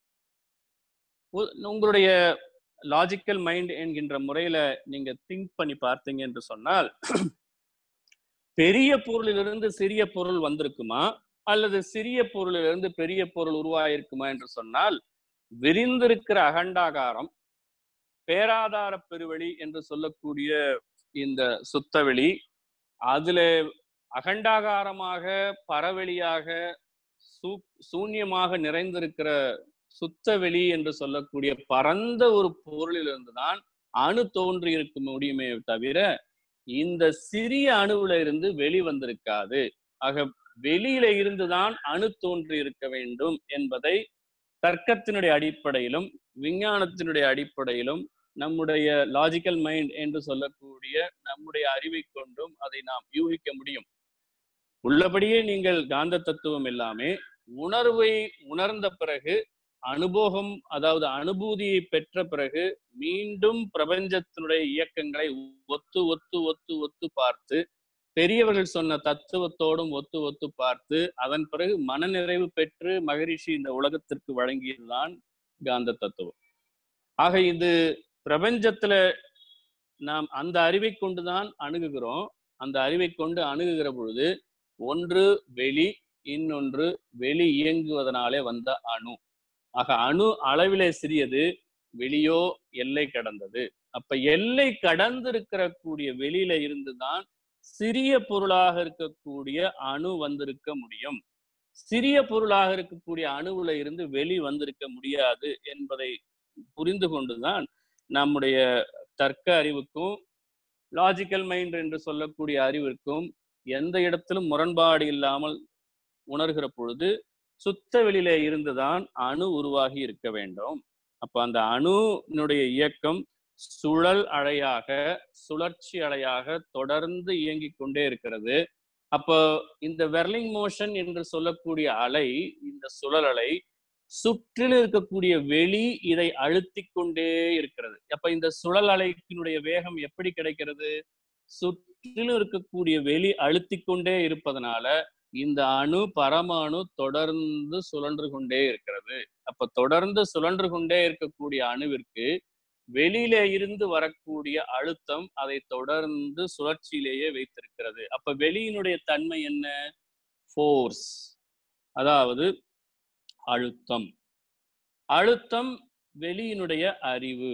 S2: உ- உங்களுடைய லாஜிக்கல் மைண்ட் என்கின்ற முறையில நீங்க திங்க் பண்ணி பார்த்தீங்க என்று சொன்னால் பெரிய பொருளிலிருந்து சிறிய பொருள் வந்திருக்குமா அல்லது சிறிய பொருளிலிருந்து பெரிய பொருள் உருவாயிருக்குமா என்று சொன்னால் விரிந்திருக்கிற அகண்டாகாரம் பேராதார பெருவெளி என்று சொல்லக்கூடிய இந்த சுத்தவெளி அதுல அகண்டாகாரமாக பரவெளியாக சூ சூன்யமாக நிறைந்திருக்கிற சுத்தவெளி என்று சொல்லக்கூடிய பரந்த ஒரு பொருளிலிருந்து தான் அணு தோன்றி இருக்க முடியுமே தவிர இந்த சிறிய அணுவுல இருந்து வெளி வந்திருக்காது ஆக வெளியில இருந்துதான் அணு தோன்றி இருக்க வேண்டும் என்பதை தர்க்கத்தினுடைய அடிப்படையிலும் விஞ்ஞானத்தினுடைய அடிப்படையிலும் நம்முடைய லாஜிக்கல் மைண்ட் என்று சொல்லக்கூடிய நம்முடைய அறிவை கொண்டும் அதை நாம் யூகிக்க முடியும் உள்ளபடியே நீங்கள் காந்த தத்துவம் எல்லாமே உணர்வை உணர்ந்த பிறகு அனுபவம் அதாவது அனுபூதியை பெற்ற பிறகு மீண்டும் பிரபஞ்சத்தினுடைய இயக்கங்களை ஒத்து ஒத்து ஒத்து ஒத்து பார்த்து பெரியவர்கள் சொன்ன தத்துவத்தோடும் ஒத்து ஒத்து பார்த்து அதன் பிறகு மனநிறைவு பெற்று மகரிஷி இந்த உலகத்திற்கு வழங்கியதுதான் காந்த தத்துவம் ஆக இது பிரபஞ்சத்துல நாம் அந்த அறிவை கொண்டுதான் அணுகுகிறோம் அந்த அறிவை கொண்டு அணுகுகிற பொழுது ஒன்று வெளி இன்னொன்று வெளி இயங்குவதனாலே வந்த அணு ஆக அணு அளவிலே சிறியது வெளியோ எல்லை கடந்தது அப்ப எல்லை கடந்து இருக்கிற கூடிய வெளியில இருந்துதான் சிறிய பொருளாக இருக்கக்கூடிய அணு வந்திருக்க முடியும் சிறிய பொருளாக இருக்கக்கூடிய அணுவுல இருந்து வெளி வந்திருக்க முடியாது என்பதை புரிந்து கொண்டுதான் நம்முடைய தர்க்க அறிவுக்கும் லாஜிக்கல் மைண்ட் என்று சொல்லக்கூடிய அறிவிற்கும் எந்த இடத்திலும் முரண்பாடு இல்லாமல் உணர்கிற பொழுது சுத்த வெளியில இருந்துதான் அணு உருவாகி இருக்க வேண்டும் அப்ப அந்த அணுனுடைய இயக்கம் சுழல் அலையாக சுழற்சி அலையாக தொடர்ந்து இயங்கிக் கொண்டே இருக்கிறது அப்போ இந்த வெர்லிங் மோஷன் என்று சொல்லக்கூடிய அலை இந்த சுழல் அலை சுற்றில் இருக்கக்கூடிய வெளி இதை அழுத்தி கொண்டே இருக்கிறது அப்ப இந்த சுழல் அலைக்கினுடைய வேகம் எப்படி கிடைக்கிறது சுற்றிலும் இருக்கக்கூடிய வெளி அழுத்தி கொண்டே இருப்பதனால இந்த அணு பரமாணு தொடர்ந்து சுழன்று கொண்டே இருக்கிறது அப்ப தொடர்ந்து சுழன்று கொண்டே இருக்கக்கூடிய அணுவிற்கு வெளியில இருந்து வரக்கூடிய அழுத்தம் அதை தொடர்ந்து சுழற்சியிலேயே வைத்திருக்கிறது அப்ப வெளியினுடைய தன்மை என்ன ஃபோர்ஸ் அதாவது அழுத்தம் அழுத்தம் வெளியினுடைய அறிவு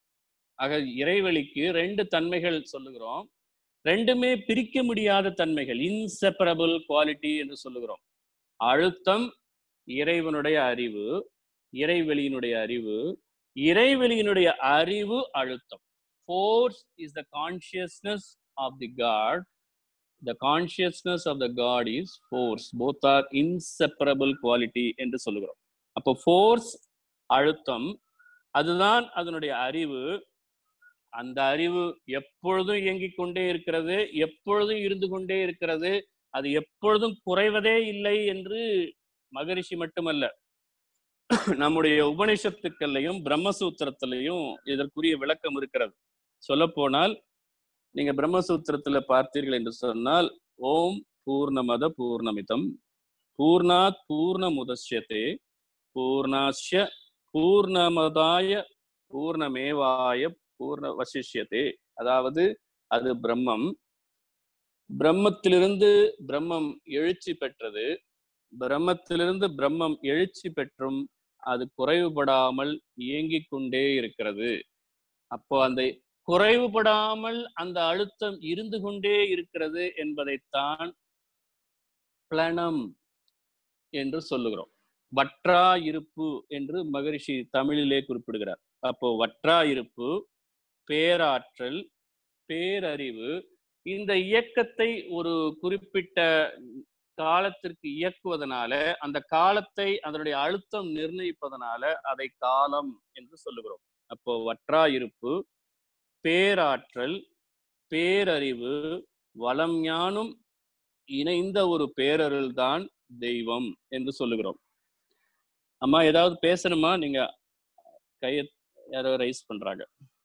S2: ஆக இறைவெளிக்கு ரெண்டு தன்மைகள் சொல்லுகிறோம் ரெண்டுமே பிரிக்க முடியாத தன்மைகள் இன்செப்பரபிள் குவாலிட்டி என்று சொல்லுகிறோம் அழுத்தம் இறைவனுடைய அறிவு இறைவெளியினுடைய அறிவு இறைவெளியினுடைய அறிவு அழுத்தம் force is the consciousness of the God the consciousness of the God is force both are inseparable quality என்று சொல்லுகிறோம் அப்போ ஃபோர்ஸ் அழுத்தம் அதுதான் அதனுடைய அறிவு அந்த அறிவு எப்பொழுதும் இயங்கிக் கொண்டே இருக்கிறது எப்பொழுதும் இருந்து கொண்டே இருக்கிறது அது எப்பொழுதும் குறைவதே இல்லை என்று மகரிஷி மட்டுமல்ல நம்முடைய உபனிஷத்துக்கள்லையும் பிரம்மசூத்திரத்திலையும் இதற்குரிய விளக்கம் இருக்கிறது சொல்ல போனால் நீங்க பிரம்மசூத்திரத்துல பார்த்தீர்கள் என்று சொன்னால் ஓம் பூர்ணமத பூர்ணமிதம் பூர்ணாத் பூர்ணமுதஸ்யதே பூர்ணாஸ்ய பூர்ணமதாய பூர்ணமேவாய பூர்ண வசிஷ்யத்தே அதாவது அது பிரம்மம் பிரம்மத்திலிருந்து பிரம்மம் எழுச்சி பெற்றது பிரம்மத்திலிருந்து பிரம்மம் எழுச்சி பெற்றும் அது குறைவுபடாமல் இயங்கிக் கொண்டே இருக்கிறது அப்போ அந்த குறைவுபடாமல் அந்த அழுத்தம் இருந்து கொண்டே இருக்கிறது என்பதைத்தான் பிளனம் என்று சொல்லுகிறோம் வற்றா இருப்பு என்று மகரிஷி தமிழிலே குறிப்பிடுகிறார் அப்போ வற்றா இருப்பு பேராற்றல் பேரறிவு இந்த இயக்கத்தை ஒரு குறிப்பிட்ட காலத்திற்கு இயக்குவதனால அந்த காலத்தை அதனுடைய அழுத்தம் நிர்ணயிப்பதனால அதை காலம் என்று சொல்லுகிறோம் அப்போ வற்றா இருப்பு பேராற்றல் பேரறிவு வளம் ஞானும் இணைந்த ஒரு பேரருள் தான் தெய்வம் என்று சொல்லுகிறோம் அம்மா ஏதாவது பேசணுமா நீங்க கைய யாரோ ரைஸ் பண்றாங்க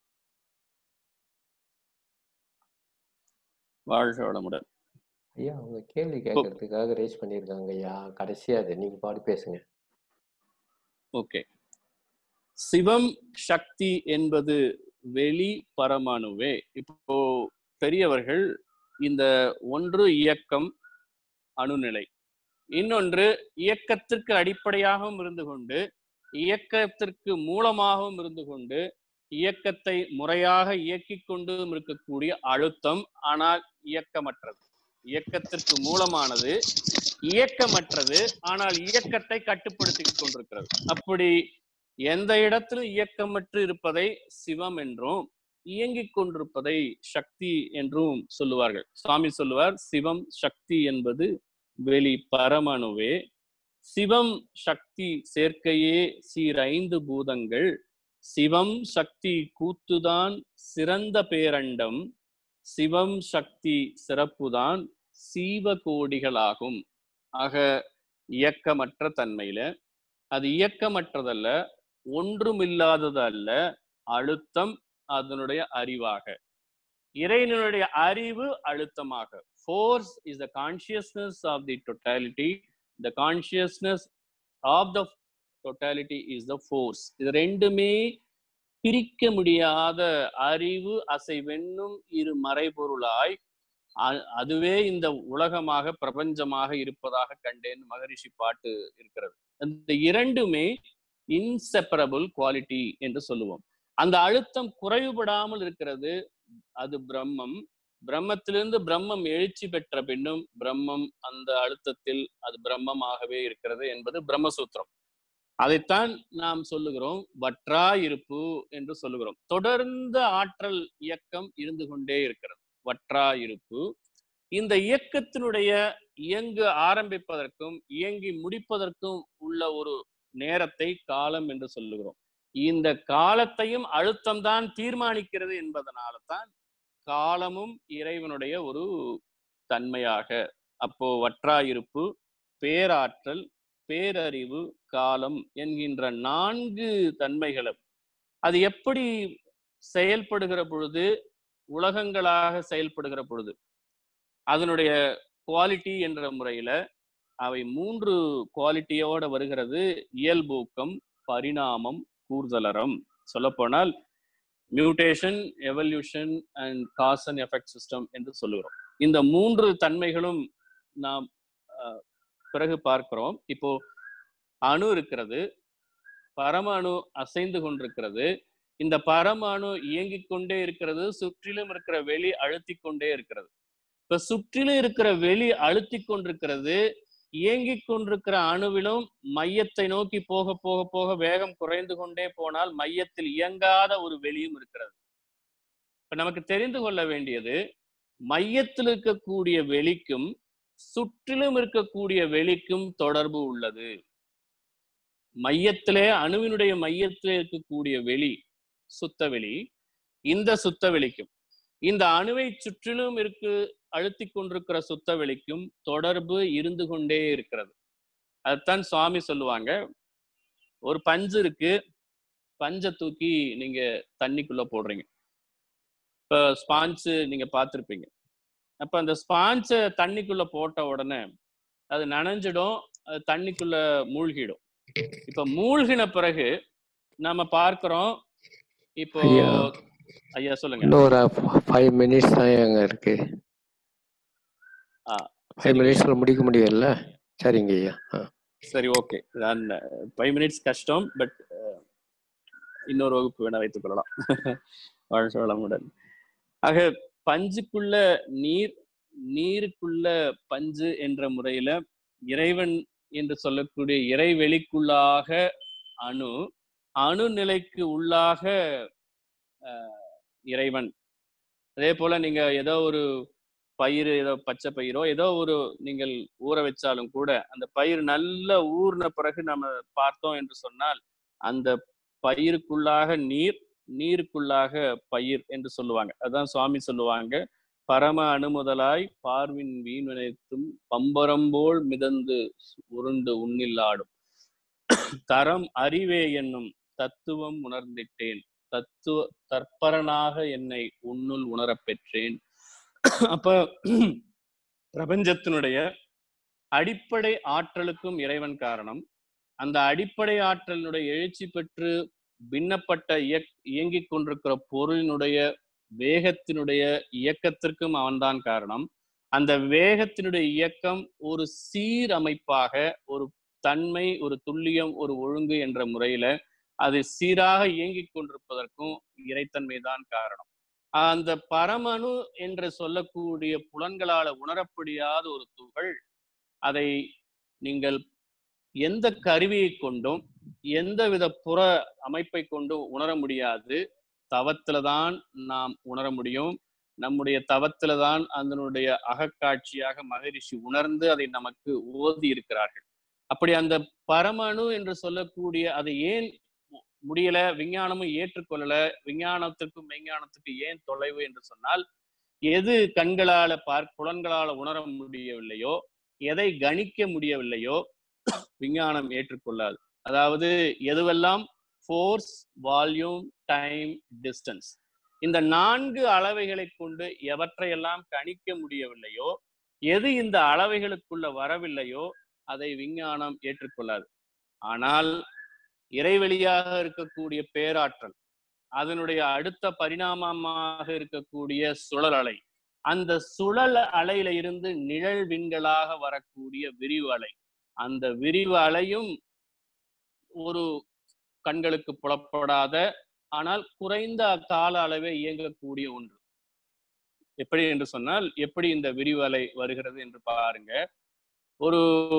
S2: வாழ்க வளமுடன்
S3: ஐயா அவங்க கேள்வி கேட்கறதுக்காக ரேஸ் பண்ணியிருக்காங்க ஐயா கடைசியா அது நீங்க பாடி பேசுங்க
S2: ஓகே சிவம் சக்தி என்பது வெளி பரமாணுவே இப்போ பெரியவர்கள் இந்த ஒன்று இயக்கம் அணுநிலை இன்னொன்று இயக்கத்திற்கு அடிப்படையாகவும் இருந்து கொண்டு இயக்கத்திற்கு மூலமாகவும் இருந்து கொண்டு இயக்கத்தை முறையாக இயக்கிக் கொண்டும் இருக்கக்கூடிய அழுத்தம் ஆனால் இயக்கமற்றது இயக்கத்திற்கு மூலமானது இயக்கமற்றது ஆனால் இயக்கத்தை கட்டுப்படுத்தி கொண்டிருக்கிறது அப்படி எந்த இடத்திலும் இயக்கமற்று இருப்பதை சிவம் என்றும் இயங்கிக் கொண்டிருப்பதை சக்தி என்றும் சொல்லுவார்கள் சுவாமி சொல்லுவார் சிவம் சக்தி என்பது வெளி பரமணுவே சிவம் சக்தி சேர்க்கையே சீரைந்து பூதங்கள் சிவம் சக்தி கூத்துதான் சிறந்த பேரண்டம் சிவம் சக்தி சிறப்புதான் சீவகோடிகளாகும் ஆக இயக்கமற்ற தன்மையில அது இயக்கமற்றதல்ல ஒன்றுமில்லாதது அல்ல அழுத்தம் அதனுடைய அறிவாக இறைவனுடைய அறிவு அழுத்தமாக force is the consciousness of the totality the consciousness of the totality is the force இது ரெண்டுமே பிரிக்க முடியாத அறிவு அசைவென்னும் இரு மறைபொருளாய் அ- அதுவே இந்த உலகமாக பிரபஞ்சமாக இருப்பதாக கண்டேன் மகரிஷி பாட்டு இருக்கிறது அந்த இரண்டுமே இன்செப்பரபிள் குவாலிட்டி என்று சொல்லுவோம் அந்த அழுத்தம் குறைவுபடாமல் இருக்கிறது அது பிரம்மம் பிரம்மத்திலிருந்து பிரம்மம் எழுச்சி பெற்ற பின்னும் பிரம்மம் அந்த அழுத்தத்தில் அது பிரம்மமாகவே இருக்கிறது என்பது பிரம்மசூத்திரம் அதைத்தான் நாம் சொல்லுகிறோம் வற்றா இருப்பு என்று சொல்லுகிறோம் தொடர்ந்த ஆற்றல் இயக்கம் இருந்து கொண்டே இருக்கிறது வற்றா இருப்பு இந்த இயக்கத்தினுடைய இயங்கு ஆரம்பிப்பதற்கும் இயங்கி முடிப்பதற்கும் உள்ள ஒரு நேரத்தை காலம் என்று சொல்லுகிறோம் இந்த காலத்தையும் அழுத்தம்தான் தீர்மானிக்கிறது என்பதனால தான் காலமும் இறைவனுடைய ஒரு தன்மையாக அப்போ வற்றாயிருப்பு பேராற்றல் பேரறிவு காலம் என்கின்ற நான்கு தன்மைகளும் அது எப்படி செயல்படுகிற பொழுது உலகங்களாக செயல்படுகிற பொழுது அதனுடைய குவாலிட்டி என்ற முறையில அவை மூன்று குவாலிட்டியோட வருகிறது இயல்பூக்கம் பரிணாமம் கூர்தலரம் சொல்லப்போனால் mutation evolution and cause and effect system என்று சொல்லுகிறோம் இந்த மூன்று தன்மைகளும் நாம் அஹ், பிறகு பார்க்கிறோம் இப்போ அணு இருக்கிறது பரமாணு அசைந்து கொண்டிருக்கிறது இந்த பரமாணு இயங்கிக் கொண்டே இருக்கிறது சுற்றிலும் இருக்கிற வெளி அழுத்தி கொண்டே இருக்கிறது இப்ப சுற்றிலும் இருக்கிற வெளி அழுத்தி கொண்டிருக்கிறது இயங்கிக் கொண்டிருக்கிற அணுவிலும் மையத்தை நோக்கி போக போக போக வேகம் குறைந்து கொண்டே போனால் மையத்தில் இயங்காத ஒரு வெளியும் இருக்கிறது இப்ப நமக்கு தெரிந்து கொள்ள வேண்டியது மையத்தில் இருக்கக்கூடிய வெளிக்கும் சுற்றிலும் இருக்கக்கூடிய வெளிக்கும் தொடர்பு உள்ளது மையத்திலே அணுவினுடைய மையத்திலே இருக்கக்கூடிய வெளி சுத்த வெளி இந்த சுத்த வெளிக்கும் இந்த அணுவை சுற்றிலும் இருக்கு அழுத்தி கொண்டிருக்கிற சுத்த வெளிக்கும் தொடர்பு இருந்து கொண்டே இருக்கிறது அதுதான் சுவாமி சொல்லுவாங்க ஒரு பஞ்சு இருக்கு பஞ்சை தூக்கி நீங்க தண்ணிக்குள்ள போடுறீங்க இப்ப ஸ்பான்ஸ் நீங்க பார்த்துருப்பீங்க அப்ப அந்த ஸ்பான்ஸை தண்ணிக்குள்ள போட்ட உடனே அது நனைஞ்சிடும் அது தண்ணிக்குள்ள மூழ்கிடும் இப்ப மூழ்கின பிறகு நம்ம பார்க்கிறோம் இப்போ
S3: ஐயா.
S2: ஐயா சொல்லுங்க
S3: இன்னும் ஒரு ஃபைவ் மினிட்ஸ் தான் அங்க இருக்கு
S2: ஆ,
S3: ஃபைவ்
S2: சரி.
S3: மினிட்ஸ்ல முடிக்க முடியும்ல சரிங்க ஐயா ஆ.
S2: சரி ஓகே நான் ஃபைவ் மினிட்ஸ் கஷ்டம் பட் இன்னொரு வகுப்பு வேணா வைத்துக் கொள்ளலாம் வாழ்க வளமுடன் ஆக பஞ்சுக்குள்ள நீர் நீருக்குள்ள பஞ்சு என்ற முறையில இறைவன் என்று சொல்லக்கூடிய இறைவெளிக்குள்ளாக அணு அணு நிலைக்கு உள்ளாக அஹ், இறைவன் அதே போல நீங்க ஏதோ ஒரு பயிர் ஏதோ பச்சை பயிரோ ஏதோ ஒரு நீங்கள் ஊற வச்சாலும் கூட அந்த பயிர் நல்ல ஊறின பிறகு நம்ம பார்த்தோம் என்று சொன்னால் அந்த பயிருக்குள்ளாக நீர் நீருக்குள்ளாக பயிர் என்று சொல்லுவாங்க அதான் சுவாமி சொல்லுவாங்க பரம அணுமுதலாய் பார்வின் வீண்வினைத்தும் பம்பரம்போல் மிதந்து உருண்டு உன்னில்லாடும் தரம் அறிவே என்னும் தத்துவம் உணர்ந்திட்டேன் தத்துவ தற்பரனாக என்னை உன்னுள் உணரப் பெற்றேன் அப்ப பிரபஞ்சத்தினுடைய அடிப்படை ஆற்றலுக்கும் இறைவன் காரணம் அந்த அடிப்படை ஆற்றலினுடைய எழுச்சி பெற்று பின்னப்பட்ட இயக் இயங்கிக் கொண்டிருக்கிற பொருளினுடைய வேகத்தினுடைய இயக்கத்திற்கும் அவன்தான் காரணம் அந்த வேகத்தினுடைய இயக்கம் ஒரு சீரமைப்பாக ஒரு தன்மை ஒரு துல்லியம் ஒரு ஒழுங்கு என்ற முறையில அது சீராக இயங்கிக் கொண்டிருப்பதற்கும் இறைத்தன்மை தான் காரணம் அந்த பரமணு என்று சொல்லக்கூடிய புலன்களால உணரப்படியாத ஒரு துகள் அதை நீங்கள் எந்த கருவியை கொண்டும் எந்தவித புற அமைப்பை கொண்டும் உணர முடியாது தவத்துல தான் நாம் உணர முடியும் நம்முடைய தவத்துல தான் அதனுடைய அகக்காட்சியாக மகரிஷி உணர்ந்து அதை நமக்கு ஓதி இருக்கிறார்கள் அப்படி அந்த பரமணு என்று சொல்லக்கூடிய அதை ஏன் முடியல விஞ்ஞானமும் ஏற்றுக்கொள்ளல விஞ்ஞானத்துக்கும் மெய்ஞானத்துக்கும் ஏன் தொலைவு என்று சொன்னால் எது கண்களால பார்க்க புலன்களால உணர முடியவில்லையோ எதை கணிக்க முடியவில்லையோ விஞ்ஞானம் ஏற்றுக்கொள்ளாது அதாவது எதுவெல்லாம் ஃபோர்ஸ் வால்யூம் டைம் டிஸ்டன்ஸ் இந்த நான்கு அளவைகளை கொண்டு எவற்றையெல்லாம் கணிக்க முடியவில்லையோ எது இந்த அளவைகளுக்குள்ள வரவில்லையோ அதை விஞ்ஞானம் ஏற்றுக்கொள்ளாது ஆனால் இறைவெளியாக இருக்கக்கூடிய பேராற்றல் அதனுடைய அடுத்த பரிணாமமாக இருக்கக்கூடிய சுழல் அலை அந்த சுழல் அலையில இருந்து நிழல் விண்களாக வரக்கூடிய விரிவு அலை அந்த விரிவு அலையும் ஒரு கண்களுக்கு புலப்படாத ஆனால் குறைந்த கால அளவே இயங்கக்கூடிய ஒன்று எப்படி என்று சொன்னால் எப்படி இந்த விரிவு அலை வருகிறது என்று பாருங்க ஒரு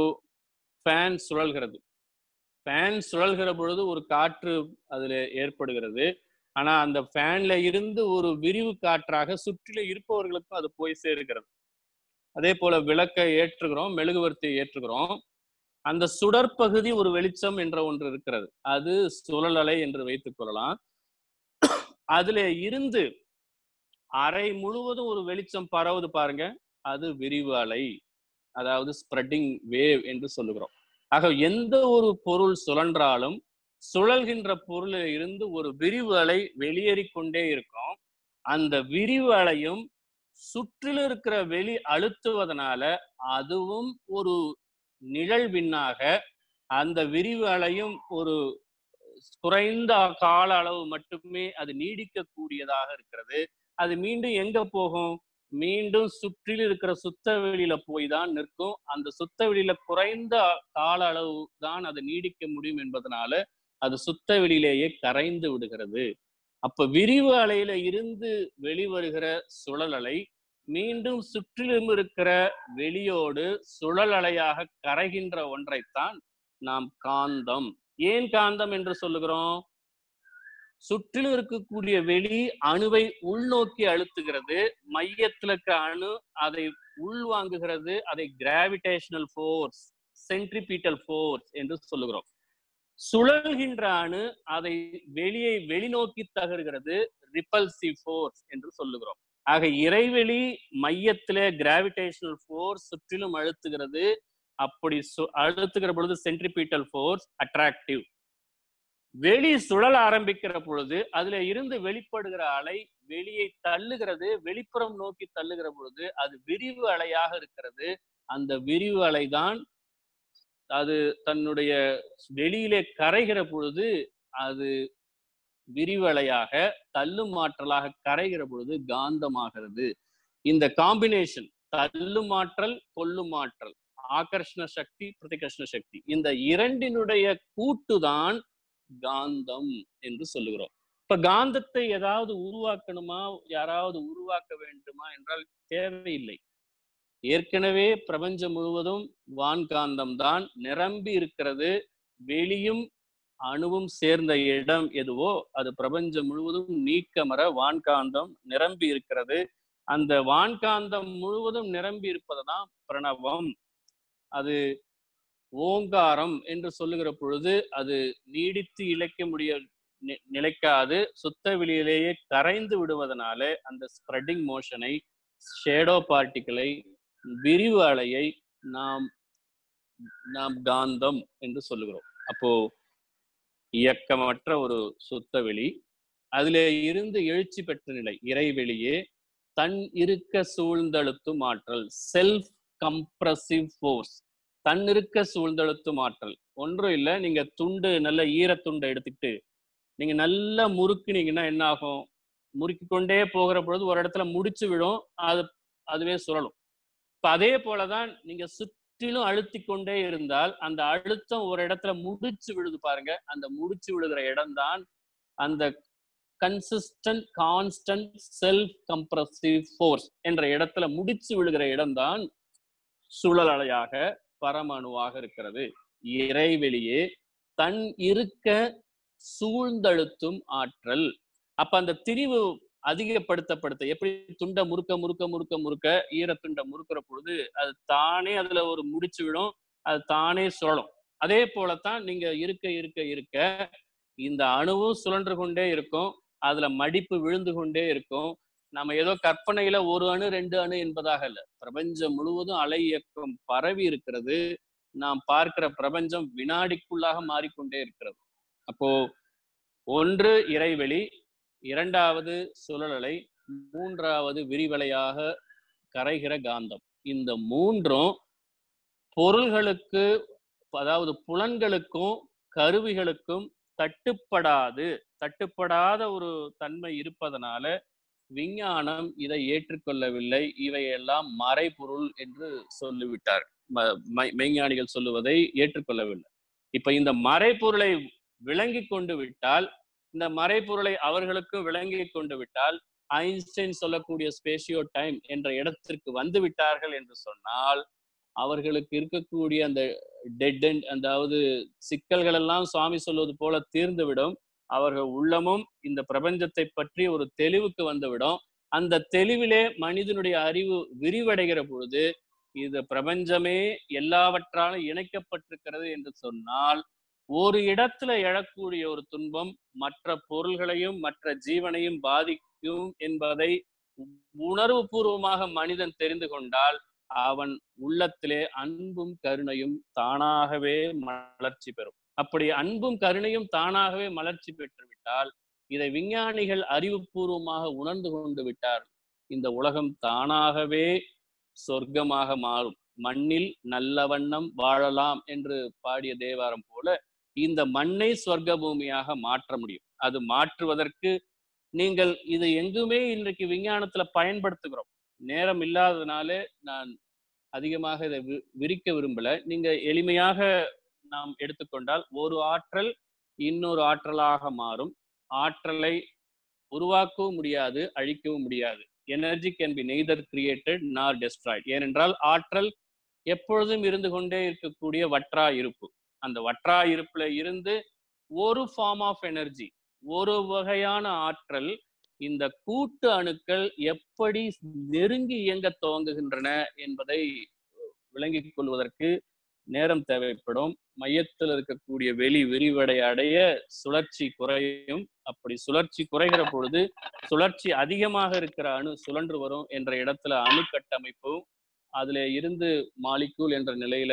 S2: ஃபேன் சுழல்கிறது ஃபேன் சுழல்கிற பொழுது ஒரு காற்று அதுல ஏற்படுகிறது ஆனா அந்த ஃபேன்ல இருந்து ஒரு விரிவு காற்றாக சுற்றில இருப்பவர்களுக்கும் அது போய் சேர்கிறது அதே போல விளக்கை ஏற்றுகிறோம் மெழுகுவர்த்தியை ஏற்றுகிறோம் அந்த சுடற்பகுதி ஒரு வெளிச்சம் என்ற ஒன்று இருக்கிறது அது சுழல் அலை என்று வைத்துக் கொள்ளலாம் அதுல இருந்து அறை முழுவதும் ஒரு வெளிச்சம் பரவுது பாருங்க அது விரிவு அலை அதாவது ஸ்ப்ரெட்டிங் வேவ் என்று சொல்லுகிறோம் ஆக எந்த ஒரு பொருள் சுழன்றாலும் சுழல்கின்ற பொருளில் இருந்து ஒரு விரிவு அலை வெளியேறிக் கொண்டே இருக்கும் அந்த விரிவு அலையும் சுற்றிலும் இருக்கிற வெளி அழுத்துவதனால அதுவும் ஒரு நிழல் விண்ணாக அந்த விரிவு அலையும் ஒரு குறைந்த கால அளவு மட்டுமே அது நீடிக்கக்கூடியதாக இருக்கிறது அது மீண்டும் எங்க போகும் மீண்டும் சுற்றில் இருக்கிற சுத்த வெளியில போய் தான் நிற்கும் அந்த சுத்த வெளியில குறைந்த கால அளவு தான் அது நீடிக்க முடியும் என்பதனால அது சுத்த வெளியிலேயே கரைந்து விடுகிறது அப்ப விரிவு அலையில இருந்து வெளிவருகிற சுழல் அலை மீண்டும் சுற்றிலும் இருக்கிற வெளியோடு சுழல் அலையாக கரைகின்ற ஒன்றைத்தான் நாம் காந்தம் ஏன் காந்தம் என்று சொல்லுகிறோம் சுற்றிலும் இருக்கக்கூடிய வெளி அணுவை உள்நோக்கி அழுத்துகிறது மையத்தில் இருக்கிற அணு அதை உள்வாங்குகிறது அதை கிராவிடேஷனல் ஃபோர்ஸ் சென்ட்ரிபீட்டல் ஃபோர்ஸ் என்று சொல்லுகிறோம் சுழல்கின்ற அணு அதை வெளியை வெளிநோக்கி தகர்கிறது ரிப்பல்சிவ் ஃபோர்ஸ் என்று சொல்லுகிறோம் ஆக இறைவெளி மையத்திலே கிராவிடேஷனல் ஃபோர்ஸ் சுற்றிலும் அழுத்துகிறது அப்படி அழுத்துகிற பொழுது சென்ட்ரிபீட்டல் ஃபோர்ஸ் அட்ராக்டிவ் வெளி சுழல ஆரம்பிக்கிற பொழுது அதுல இருந்து வெளிப்படுகிற அலை வெளியை தள்ளுகிறது வெளிப்புறம் நோக்கி தள்ளுகிற பொழுது அது விரிவு அலையாக இருக்கிறது அந்த விரிவு அலைதான் அது தன்னுடைய வெளியிலே கரைகிற பொழுது அது விரிவலையாக தள்ளும் ஆற்றலாக கரைகிற பொழுது காந்தமாகிறது இந்த காம்பினேஷன் தள்ளும் ஆற்றல் கொல்லும் ஆற்றல் ஆகர்ஷண சக்தி பிரதிகர்ஷண சக்தி இந்த இரண்டினுடைய கூட்டுதான் காந்தம் என்று சொல்லுகிறோம் இப்ப காந்தத்தை ஏதாவது உருவாக்கணுமா யாராவது உருவாக்க வேண்டுமா என்றால் தேவையில்லை ஏற்கனவே பிரபஞ்சம் முழுவதும் வான்காந்தம் தான் நிரம்பி இருக்கிறது வெளியும் அணுவும் சேர்ந்த இடம் எதுவோ அது பிரபஞ்சம் முழுவதும் நீக்கமர வான்காந்தம் நிரம்பி இருக்கிறது அந்த வான்காந்தம் முழுவதும் நிரம்பி இருப்பதுதான் பிரணவம் அது ஓங்காரம் என்று சொல்லுகிற பொழுது அது நீடித்து இழைக்க முடிய நிலைக்காது சுத்த வெளியிலேயே கரைந்து விடுவதனால அந்த ஸ்ப்ரெட்டிங் மோஷனை ஷேடோ பார்ட்டிகளை விரிவு அலையை நாம் நாம் காந்தம் என்று சொல்லுகிறோம் அப்போ இயக்கமற்ற ஒரு சுத்த வெளி அதிலே இருந்து எழுச்சி பெற்ற நிலை இறைவெளியே தன் இருக்க சூழ்ந்தழுத்தும் ஆற்றல் செல்ஃப் கம்ப்ரசிவ் ஃபோர்ஸ் தன் இருக்க சூழ்ந்தழுத்தும் ஆற்றல் ஒன்றும் இல்லை நீங்க துண்டு நல்ல ஈரத்துண்டை எடுத்துக்கிட்டு நீங்க நல்லா முறுக்குனீங்கன்னா என்ன ஆகும் முறுக்கி கொண்டே போகிற பொழுது ஒரு இடத்துல முடிச்சு விடும் அது அதுவே சுழலும் இப்ப அதே போலதான் நீங்க சுற்றிலும் அழுத்தி கொண்டே இருந்தால் அந்த அழுத்தம் ஒரு இடத்துல முடிச்சு விழுது பாருங்க அந்த முடிச்சு விழுகிற இடம்தான் அந்த consistent constant self compressive force என்ற இடத்துல முடிச்சு விழுகிற இடம்தான் சுழல் அலையாக பரமணுவாக இருக்கிறது இறைவெளியே தன் இருக்க சூழ்ந்தழுத்தும் ஆற்றல் அப்ப அந்த திரிவு அதிகப்படுத்தப்படுத்த எப்படி துண்டை முறுக்க முறுக்க முறுக்க முறுக்க ஈரத்துண்டை முறுக்கிற பொழுது அது தானே அதுல ஒரு முடிச்சு விடும் அது தானே சுழலும் அதே போலத்தான் நீங்க இருக்க இருக்க இருக்க இந்த அணுவும் சுழன்று கொண்டே இருக்கும் அதுல மடிப்பு விழுந்து கொண்டே இருக்கும் நம்ம ஏதோ கற்பனையில ஒரு அணு ரெண்டு அணு என்பதாக இல்ல பிரபஞ்சம் முழுவதும் அலை இயக்கம் பரவி இருக்கிறது நாம் பார்க்கிற பிரபஞ்சம் வினாடிக்குள்ளாக மாறிக்கொண்டே இருக்கிறது அப்போ ஒன்று இறைவெளி இரண்டாவது சுழலலை மூன்றாவது விரிவலையாக கரைகிற காந்தம் இந்த மூன்றும் பொருள்களுக்கு அதாவது புலன்களுக்கும் கருவிகளுக்கும் தட்டுப்படாது தட்டுப்படாத ஒரு தன்மை இருப்பதனால விஞ்ஞானம் இதை ஏற்றுக்கொள்ளவில்லை இவையெல்லாம் மறைபொருள் என்று சொல்லிவிட்டார் ம- மெய்- மெய்ஞானிகள் சொல்லுவதை ஏற்றுக்கொள்ளவில்லை இப்ப இந்த மறைபொருளை விளங்கி கொண்டு விட்டால் இந்த மறைபொருளை அவர்களுக்கும் விளங்கி கொண்டு விட்டால் ஐன்ஸ்டைன் சொல்லக்கூடிய ஸ்பேஷியோ டைம் என்ற இடத்திற்கு வந்து விட்டார்கள் என்று சொன்னால் அவர்களுக்கு இருக்கக்கூடிய அந்த டெட் அண்ட் அதாவது சிக்கல்கள் எல்லாம் சுவாமி சொல்வது போல தீர்ந்துவிடும் அவர்கள் உள்ளமும் இந்த பிரபஞ்சத்தை பற்றி ஒரு தெளிவுக்கு வந்துவிடும் அந்த தெளிவிலே மனிதனுடைய அறிவு விரிவடைகிற பொழுது இது பிரபஞ்சமே எல்லாவற்றாலும் இணைக்கப்பட்டிருக்கிறது என்று சொன்னால் ஒரு இடத்துல எழக்கூடிய ஒரு துன்பம் மற்ற பொருள்களையும் மற்ற ஜீவனையும் பாதிக்கும் என்பதை உணர்வு பூர்வமாக மனிதன் தெரிந்து கொண்டால் அவன் உள்ளத்திலே அன்பும் கருணையும் தானாகவே மலர்ச்சி பெறும் அப்படி அன்பும் கருணையும் தானாகவே மலர்ச்சி பெற்றுவிட்டால் இதை விஞ்ஞானிகள் அறிவுபூர்வமாக உணர்ந்து கொண்டு விட்டார் இந்த உலகம் தானாகவே சொர்க்கமாக மாறும் மண்ணில் நல்ல வண்ணம் வாழலாம் என்று பாடிய தேவாரம் போல இந்த மண்ணை சொர்க்க பூமியாக மாற்ற முடியும் அது மாற்றுவதற்கு நீங்கள் இது எங்குமே இன்றைக்கு விஞ்ஞானத்துல பயன்படுத்துகிறோம் நேரம் இல்லாததுனால நான் அதிகமாக இதை வி- விரிக்க விரும்பல நீங்க எளிமையாக நாம் எடுத்துக்கொண்டால் ஒரு ஆற்றல் இன்னொரு ஆற்றலாக மாறும் ஆற்றலை உருவாக்கவும் முடியாது அழிக்கவும் முடியாது energy can be neither created nor destroyed ஏனென்றால் ஆற்றல் எப்பொழுதும் இருந்து கொண்டே இருக்கக்கூடிய வற்றா இருப்பு அந்த வற்றா இருப்புல இருந்து ஒரு ஃபார்ம் ஆஃப் எனர்ஜி ஒரு வகையான ஆற்றல் இந்த கூட்டு அணுக்கள் எப்படி நெருங்கி இயங்க துவங்குகின்றன என்பதை விளங்கிக் கொள்வதற்கு நேரம் தேவைப்படும் மையத்தில் இருக்கக்கூடிய வெளி விரிவடை அடைய சுழற்சி குறையும் அப்படி சுழற்சி குறைகிற பொழுது சுழற்சி அதிகமாக இருக்கிற அணு சுழன்று வரும் என்ற இடத்துல அணு கட்டமைப்பும் அதுல இருந்து மாலிக்கூல் என்ற நிலையில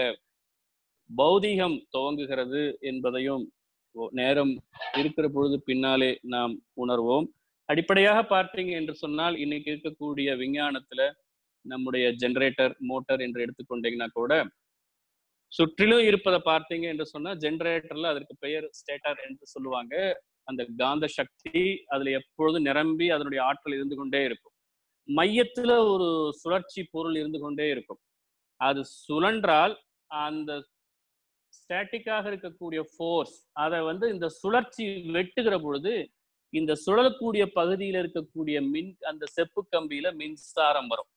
S2: பௌதீகம் துவங்குகிறது என்பதையும் ஒ- நேரம் இருக்கிற பொழுது பின்னாலே நாம் உணர்வோம் அடிப்படையாக பார்த்தீங்க என்று சொன்னால் இன்னைக்கு இருக்கக்கூடிய விஞ்ஞானத்துல நம்முடைய ஜெனரேட்டர் மோட்டார் என்று எடுத்துக்கொண்டீங்கன்னா கூட சுற்றிலும் இருப்பதை பார்த்தீங்க என்று சொன்னா ஜெனரேட்டர்ல அதற்கு பெயர் ஸ்டேட்டர் என்று சொல்லுவாங்க அந்த காந்த சக்தி அதுல எப்பொழுதும் நிரம்பி அதனுடைய ஆற்றல் இருந்து கொண்டே இருக்கும் மையத்துல ஒரு சுழற்சி பொருள் இருந்து கொண்டே இருக்கும் அது சுழன்றால் அந்த ஸ்டாட்டிக்காக இருக்கக்கூடிய ஃபோர்ஸ் அதை வந்து இந்த சுழற்சி வெட்டுகிற பொழுது இந்த சுழலக்கூடிய பகுதியில் இருக்கக்கூடிய மின் அந்த செப்பு கம்பியில மின்சாரம் வரும்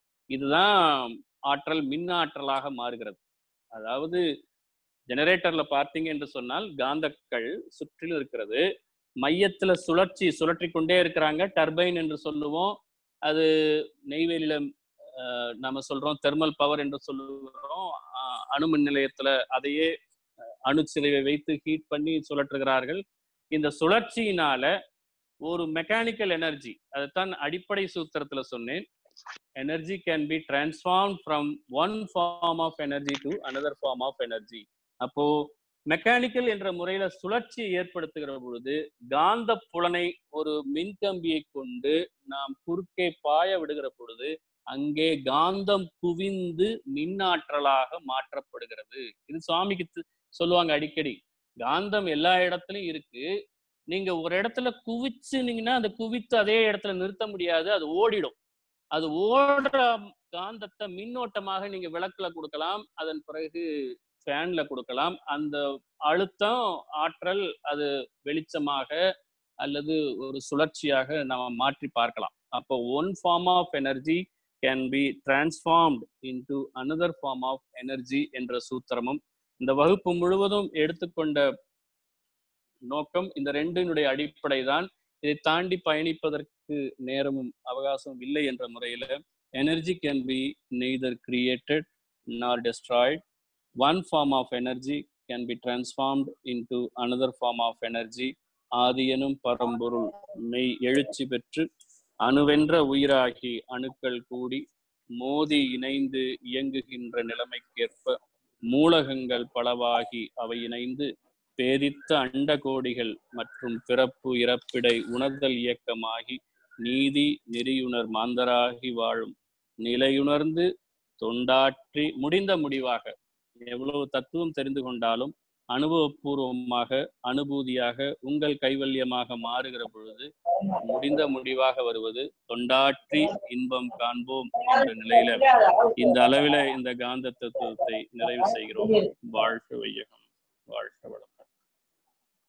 S2: இதுதான் ஆற்றல் மின் ஆற்றலாக மாறுகிறது அதாவது ஜெனரேட்டர்ல பார்த்தீங்க என்று சொன்னால் காந்தக்கள் சுற்றிலும் இருக்கிறது மையத்துல சுழற்சி சுழற்றி கொண்டே இருக்கிறாங்க டர்பைன் என்று சொல்லுவோம் அது நெய்வேலியில அஹ், நம்ம சொல்றோம் தெர்மல் பவர் என்று சொல்லுகிறோம் அஹ், அணு மின் நிலையத்துல அதையே அஹ், அணுச்சிலைவை வைத்து ஹீட் பண்ணி சுழற்றுகிறார்கள் இந்த சுழற்சியினால ஒரு மெக்கானிக்கல் எனர்ஜி அதைத்தான் அடிப்படை சூத்திரத்துல சொன்னேன் energy can be transform from one form of energy to another form of energy அப்போ மெக்கானிக்கல் என்ற முறையில சுழற்சியை ஏற்படுத்துகிற பொழுது காந்த புலனை ஒரு மின்கம்பியை கொண்டு நாம் குறுக்கே பாய விடுகிற பொழுது அங்கே காந்தம் குவிந்து மின்னாற்றலாக மாற்றப்படுகிறது இது சுவாமிக்கு தி- சொல்லுவாங்க அடிக்கடி காந்தம் எல்லா இடத்துலயும் இருக்கு நீங்க ஒரு இடத்துல குவிச்சுனீங்கன்னா அந்த குவித்து அதே இடத்துல நிறுத்த முடியாது அது ஓடிடும் அது ஓடுற காந்தத்தை மின்னோட்டமாக நீங்க விளக்குல கொடுக்கலாம் அதன் பிறகு ஃபேன்ல கொடுக்கலாம் அந்த அழுத்தம் ஆற்றல் அது வெளிச்சமாக அல்லது ஒரு சுழற்சியாக நம்ம மாற்றி பார்க்கலாம் அப்போ one form of energy can be transformed into another form of energy என்ற சூத்திரமும் இந்த வகுப்பு முழுவதும் எடுத்துக்கொண்ட நோக்கம் இந்த ரெண்டினுடைய அடிப்படை தான் இதை தாண்டி பயணிப்பதற்கு நேரமும் அவகாசமும் இல்லை என்ற முறையில energy can be neither created nor destroyed one form of energy can be transformed into another form of energy ஆதியனும் பரம்பொருள் மெய் எழுச்சி பெற்று அணுவென்ற உயிராகி அணுக்கள் கூடி மோதி இணைந்து இயங்குகின்ற நிலைமைக்கேற்ப மூலகங்கள் பலவாகி அவை இணைந்து பேதித்த அண்ட கோடிகள் மற்றும் பிறப்பு இறப்பிடை உணர்தல் இயக்கமாகி நீதி நெறியுணர் மாந்தராகி வாழும் நிலையுணர்ந்து தொண்டாற்றி முடிந்த முடிவாக எவ்வளவு தத்துவம் தெரிந்து கொண்டாலும் அனுபவபூர்வமாக அனுபூதியாக உங்கள் கைவல்யமாக மாறுகிற பொழுது முடிந்த முடிவாக வருவது தொண்டாற்றி இன்பம் காண்போம் என்ற நிலையில இந்த அளவில இந்த காந்த தத்துவத்தை நிறைவு செய்கிறோம் வாழ்க வையகம் வாழ்க வளம்